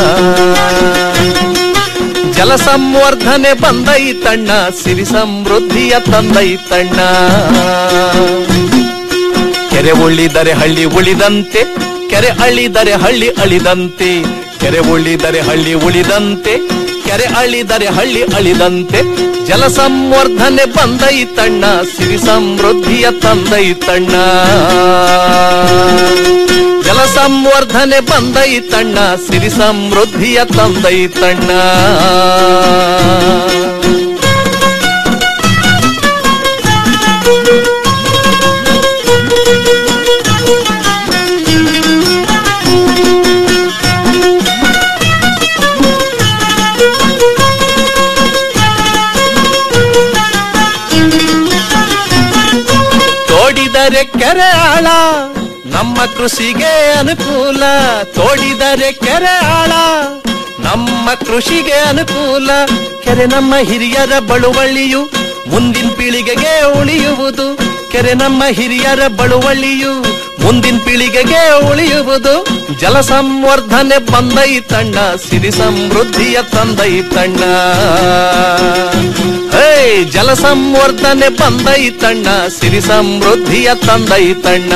ಜಲ ಸಂವರ್ಧನೆ ಬಂದೈತಣ್ಣ ಸಿರಿ ಸಮೃದ್ಧಿಯ ತಂದೈತಣ್ಣ ಕೆರೆ ಉಳಿದರೆ ಹಳ್ಳಿ ಉಳಿದಂತೆ ಕೆರೆ ಅಳಿದರೆ ಹಳ್ಳಿ ಅಳಿದಂತೆ ಕೆರೆ ಉಳಿದರೆ ಹಳ್ಳಿ ಉಳಿದಂತೆ ಕೆರೆ ಅಳಿದರೆ ಹಳ್ಳಿ ಅಳಿದಂತೆ ಜಲ ಸಂವರ್ಧನೆ ಬಂದೈತಣ್ಣ ಸಿರಿ ಸಮೃದ್ಧಿಯ ತಂದೈತಣ್ಣ ಜಲ ಸಂವರ್ಧನೆ ಬಂದೈತಣ್ಣ ಸಿರಿ ಸಮೃದ್ಧಿಯ ತಂದೈತಣ್ಣ ತೋಡಿದರೆ ಕೆರೆ ಆಳ ನಮ್ಮ ಕೃಷಿಗೆ ಅನುಕೂಲ ತೋಡಿದರೆ ಕೆರೆ ಆಳ ನಮ್ಮ ಕೃಷಿಗೆ ಅನುಕೂಲ ಕೆರೆ ನಮ್ಮ ಹಿರಿಯರ ಬಳುವಳಿಯು ಮುಂದಿನ ಪೀಳಿಗೆಗೆ ಉಳಿಯುವುದು ಕೆರೆ ನಮ್ಮ ಹಿರಿಯರ ಬಳುವಳಿಯು ಮುಂದಿನ ಪೀಳಿಗೆಗೆ ಉಳಿಯುವುದು ಜಲ ಸಂವರ್ಧನೆ ಬಂದೈತಣ್ಣ ಸಿರಿ ಸಮೃದ್ಧಿಯ ತಂದೈತಣ್ಣ ಹೇ ಜಲ ಸಂವರ್ಧನೆ ಬಂದೈತಣ್ಣ ಸಿರಿ ಸಮೃದ್ಧಿಯ ತಂದೈತಣ್ಣ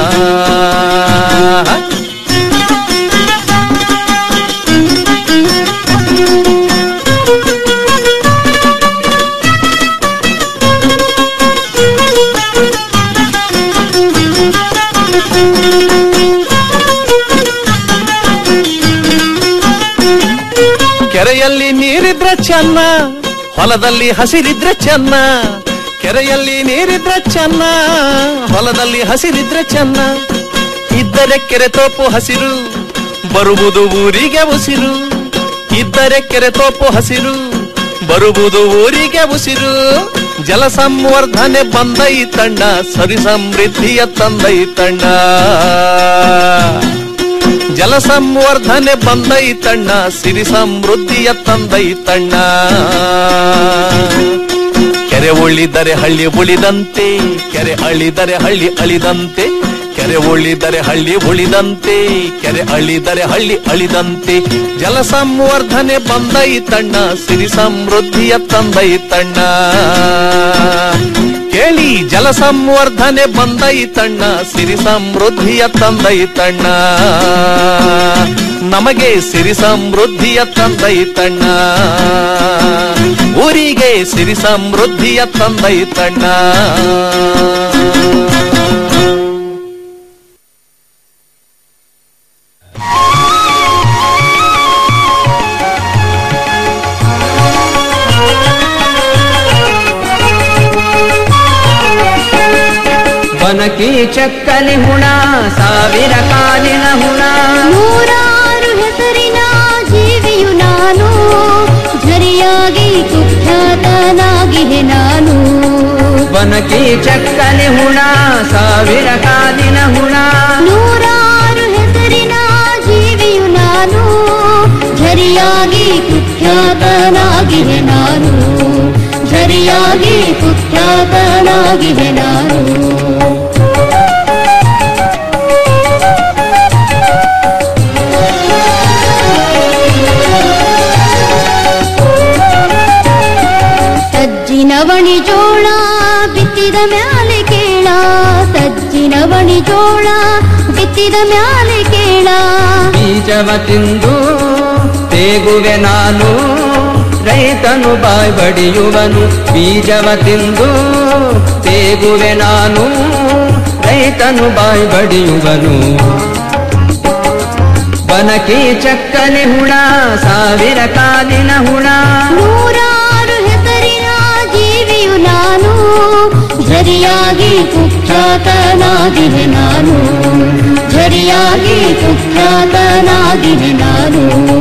ಕೆರೆಯಲ್ಲಿ ನೀರಿದ್ರೆ ಚೆನ್ನ ಹೊಲದಲ್ಲಿ ಹಸಿರಿದ್ರೆ ಚೆನ್ನ ಕೆರೆಯಲ್ಲಿ ನೀರಿದ್ರೆ ಚೆನ್ನ ಹೊಲದಲ್ಲಿ ಹಸಿರಿದ್ರೆ ಚೆನ್ನ ಇದ್ದರೆ ಕೆರೆ ತೋಪು ಹಸಿರು ಬರುವುದು ಊರಿಗೆ ಉಸಿರು ಇದ್ದರೆ ಕೆರೆ ತೋಪು ಹಸಿರು ಬರುವುದು ಊರಿಗೆ ಉಸಿರು ಜಲ ಸಂವರ್ಧನೆ ಬಂದೈತಣ್ಣ ಸರಿ ಸಮೃದ್ಧಿಯ ತಂದೈತಣ್ಣ ಜಲ ಸಂವರ್ಧನೆ ಬಂದೈತಣ್ಣ ಸಿರಿ ಸಮೃದ್ಧಿಯ ತಂದೈತಣ್ಣ ಕೆರೆ ಉಳಿದರೆ ಹಳ್ಳಿ ಉಳಿದಂತೆ ಕೆರೆ ಅಳಿದರೆ ಹಳ್ಳಿ ಅಳಿದಂತೆ ಕೆರೆ ಉಳಿದರೆ ಹಳ್ಳಿ ಉಳಿದಂತೆ ಕೆರೆ ಅಳಿದರೆ ಹಳ್ಳಿ ಅಳಿದಂತೆ ಜಲ ಸಂವರ್ಧನೆ ಬಂದೈತಣ್ಣ ಸಿರಿ ಸಮೃದ್ಧಿಯ ತಂದೈತಣ್ಣ ಕೇಳಿ ಜಲ ಸಂವರ್ಧನೆ ಬಂದೈತಣ್ಣ ಸಿರಿ ಸಮೃದ್ಧಿಯ ತಂದೈತಣ್ಣ ನಮಗೆ ಸಿರಿ ಸಮೃದ್ಧಿಯ ತಂದೈತಣ್ಣ ಊರಿಗೆ ಸಿರಿ ಸಮೃದ್ಧಿಯ ತಂದೈತಣ್ಣ ಬನಕಿ ಚಕ್ಕಲಿ ಹುಣ ಸಾವಿರ ಕಾಲಿನ ಹುಣ ನೂರಾರು ಹೆಸರಿನ ಜೀವಿಯು ನಾನು ಝರಿಯಾಗಿ ಕುಖ್ಯಾತನಾಗಿಹೆ ನಾನು ಬನಕಿ ಚಕ್ಕಲಿ ಹುಣ ಸಾವಿರ ಕಾಲಿನ ಹುಣ ನೂರಾರು ಹೆಸರಿನ ಜೀವಿಯು ನಾನು ಝರಿಯಾಗಿ ಕುಖ್ಯಾತ ಕುಖ್ಯಾತನಾಗಿವೆ ನಾನು ಝರಿಯಾಗಿ ಕುಖ್ಯಾತನಾಗಿವೆ ನಾನು ಸಜ್ಜಿನವಣಿ ಜೋಳ ಬಿತ್ತಿದ ಮ್ಯಾಲೆ ಕೇಳ ಸಜ್ಜಿನವಣಿ ಜೋಳ ಬಿತ್ತಿದ ಮ್ಯಾಲೆ ಕೇಳ ಬೀಜವ ತಿಂದು ತೇಗುವೆ ನಾನು ರೈತನು ಬಾಯ್ ಬಡಿಯುವನು ಬೀಜವ ತಿಂದು ತೇಗುವೆ ನಾನು ರೈತನು ಬಾಯ್ ಬಡಿಯುವನು ಬನಕಿ ಚಕ್ಕನೆ ಹುಣ ಸಾವಿರ ಕಾಲಿನ ಹುಣ ನೂರಾರು ಹೆಸರಿನ ಜೀವಿಯು ನಾನು ಝರಿಯಾಗಿ ಕುಖ್ಯಾತನಾಗಿವೆ ನಾನು ಝರಿಯಾಗಿ ಕುಖ್ಯಾತನಾಗಿವೆ ನಾನು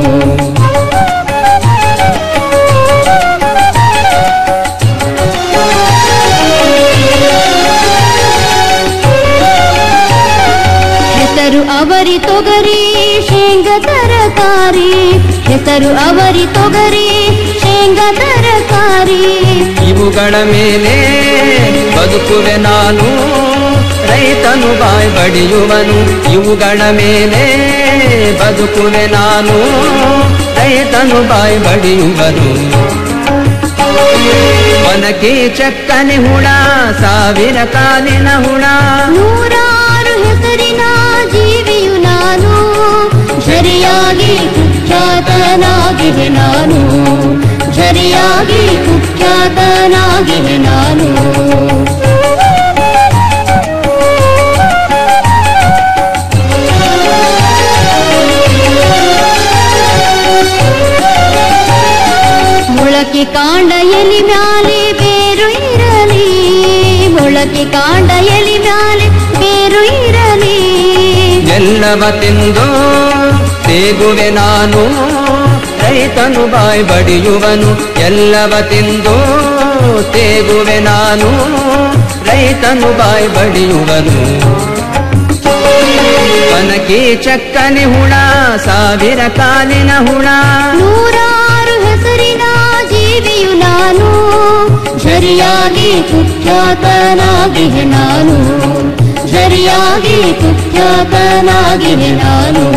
ಹೆಸರು ಅವರಿ ತೊಗರಿ ಶೇಂಗ ತರಕಾರಿ ಹೆಸರು ಅವರಿ ತೊಗರಿ ಶೇಂಗ ತರಕಾರಿ ಇವುಗಳ ಮೇಲೆ ಬದುಕುವೆ ನಾನು ರೈತನು ಬಾಯ್ ಬಡಿಯುವನು ಇವುಗಳ ಮೇಲೆ ಬದುಕುವೆ ನಾನು ರೈತನು ಬಾಯ್ ಬಡಿಯುವನು ಒನಕೆ ಚಕ್ಕನೆ ಹುಣ ಸಾವಿರ ಕಾಲಿನ ಹುಣ ನೂರಾರು ಹೆಸರಿನ ಜೀವಿಯು ನಾನು ಝರಿಯಾಗಿ ಕುಖ್ಯಾತನಾಗಿವೆ ನಾನು ಝರಿಯಾಗಿ ಕುಖ್ಯಾತನಾಗಿವೆ ನಾನು ಮೊಳಕೆ ಕಾಂಡ ಎಲಿ ಮ್ಯಾಲೆ ಬೇರು ಇರಲಿ ಮೊಳಕೆ ಕಾಂಡ ಎಲಿ ಮ್ಯಾಲೆ ಬೇರು ಇರಲಿ ಎಲ್ಲವ ತಿಂದು ತೇಗುವೆ ನಾನು ರೈತನು ಬಾಯ್ ಬಡಿಯುವನು ಎಲ್ಲವ ತಿಂದು ತೇಗುವೆ ನಾನು ರೈತನು ಬಾಯ್ ಬಡಿಯುವನು ಒನಕೆ ಚಕ್ಕನೆ ಹುಣ ಸಾವಿರ ಕಾಲಿನ ಹುಣ ನೂರಾರು ಹೆಸರಿನ ಜೀವಿಯು ನಾನು ಝರಿಯಾಗಿ ಕುಖ್ಯಾತನಾಗಿವೆ ನಾನು ಝರಿಯಾಗಿ ಕುಖ್ಯಾತನಾಗಿವೆ ನಾನು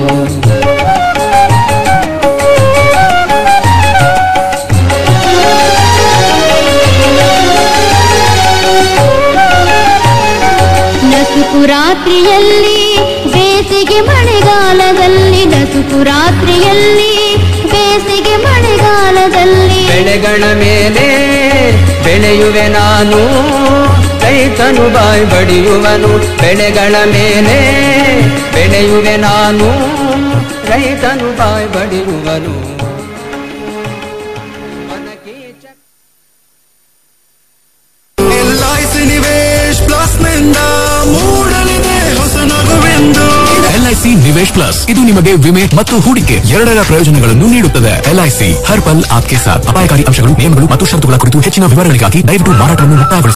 ನಸುಕು ರಾತ್ರಿಯಲ್ಲಿ ಬೇಸಿಗೆ ಮಳೆಗಾಲದಲ್ಲಿ ನಸುಕು ರಾತ್ರಿಯಲ್ಲಿ ಬೇಸಿಗೆ ಮಳೆಗಾಲದಲ್ಲಿ ಬೆಳೆಗಳ ಮೇಲೆ ಬೆಳೆಯುವೆ ನಾನು ರೈತನು ಬಾಯ್ ಬಡಿಯುವನು ಬೆಳೆಗಳ ಮೇಲೆ ಬೆಳೆಯುವೆ ನಾನು ರೈತನು ಬಾಯ್ ಬಡಿಯುವನು ಒನಕೆ ಚಕ್ಕ ಎಲ್ಐಸಿ ನಿವೇಶ್ ಪ್ಲಸ್ ನಿಂದ ಮೂಡಲಿದೆ ಹೊಸ ನಗುವೆಂದು ಎಲ್ಐಸಿ ನಿವೇಶ್ ಪ್ಲಸ್ ಇದು ನಿಮಗೆ ವಿಮೆ ಮತ್ತು ಹೂಡಿಕೆ ಎರಡರ ಪ್ರಯೋಜನಗಳನ್ನು ನೀಡುತ್ತದೆ ಎಲ್ಐಸಿ ಹರ್ ಪಲ್ ಆಪ್ಕೆ ಸಾಥ್ ಅಪಾಯಕಾರಿ ಅಂಶಗಳು ನಿಯಮಗಳು ಮತ್ತು ಷರತ್ತುಗಳ ಕುರಿತು ಹೆಚ್ಚಿನ ವಿವರಗಳಿಗಾಗಿ ದಯವಿಟ್ಟು ಮಾರಾಟವನ್ನು ಮುಕ್ತಾಯಗೊಳಿಸಿ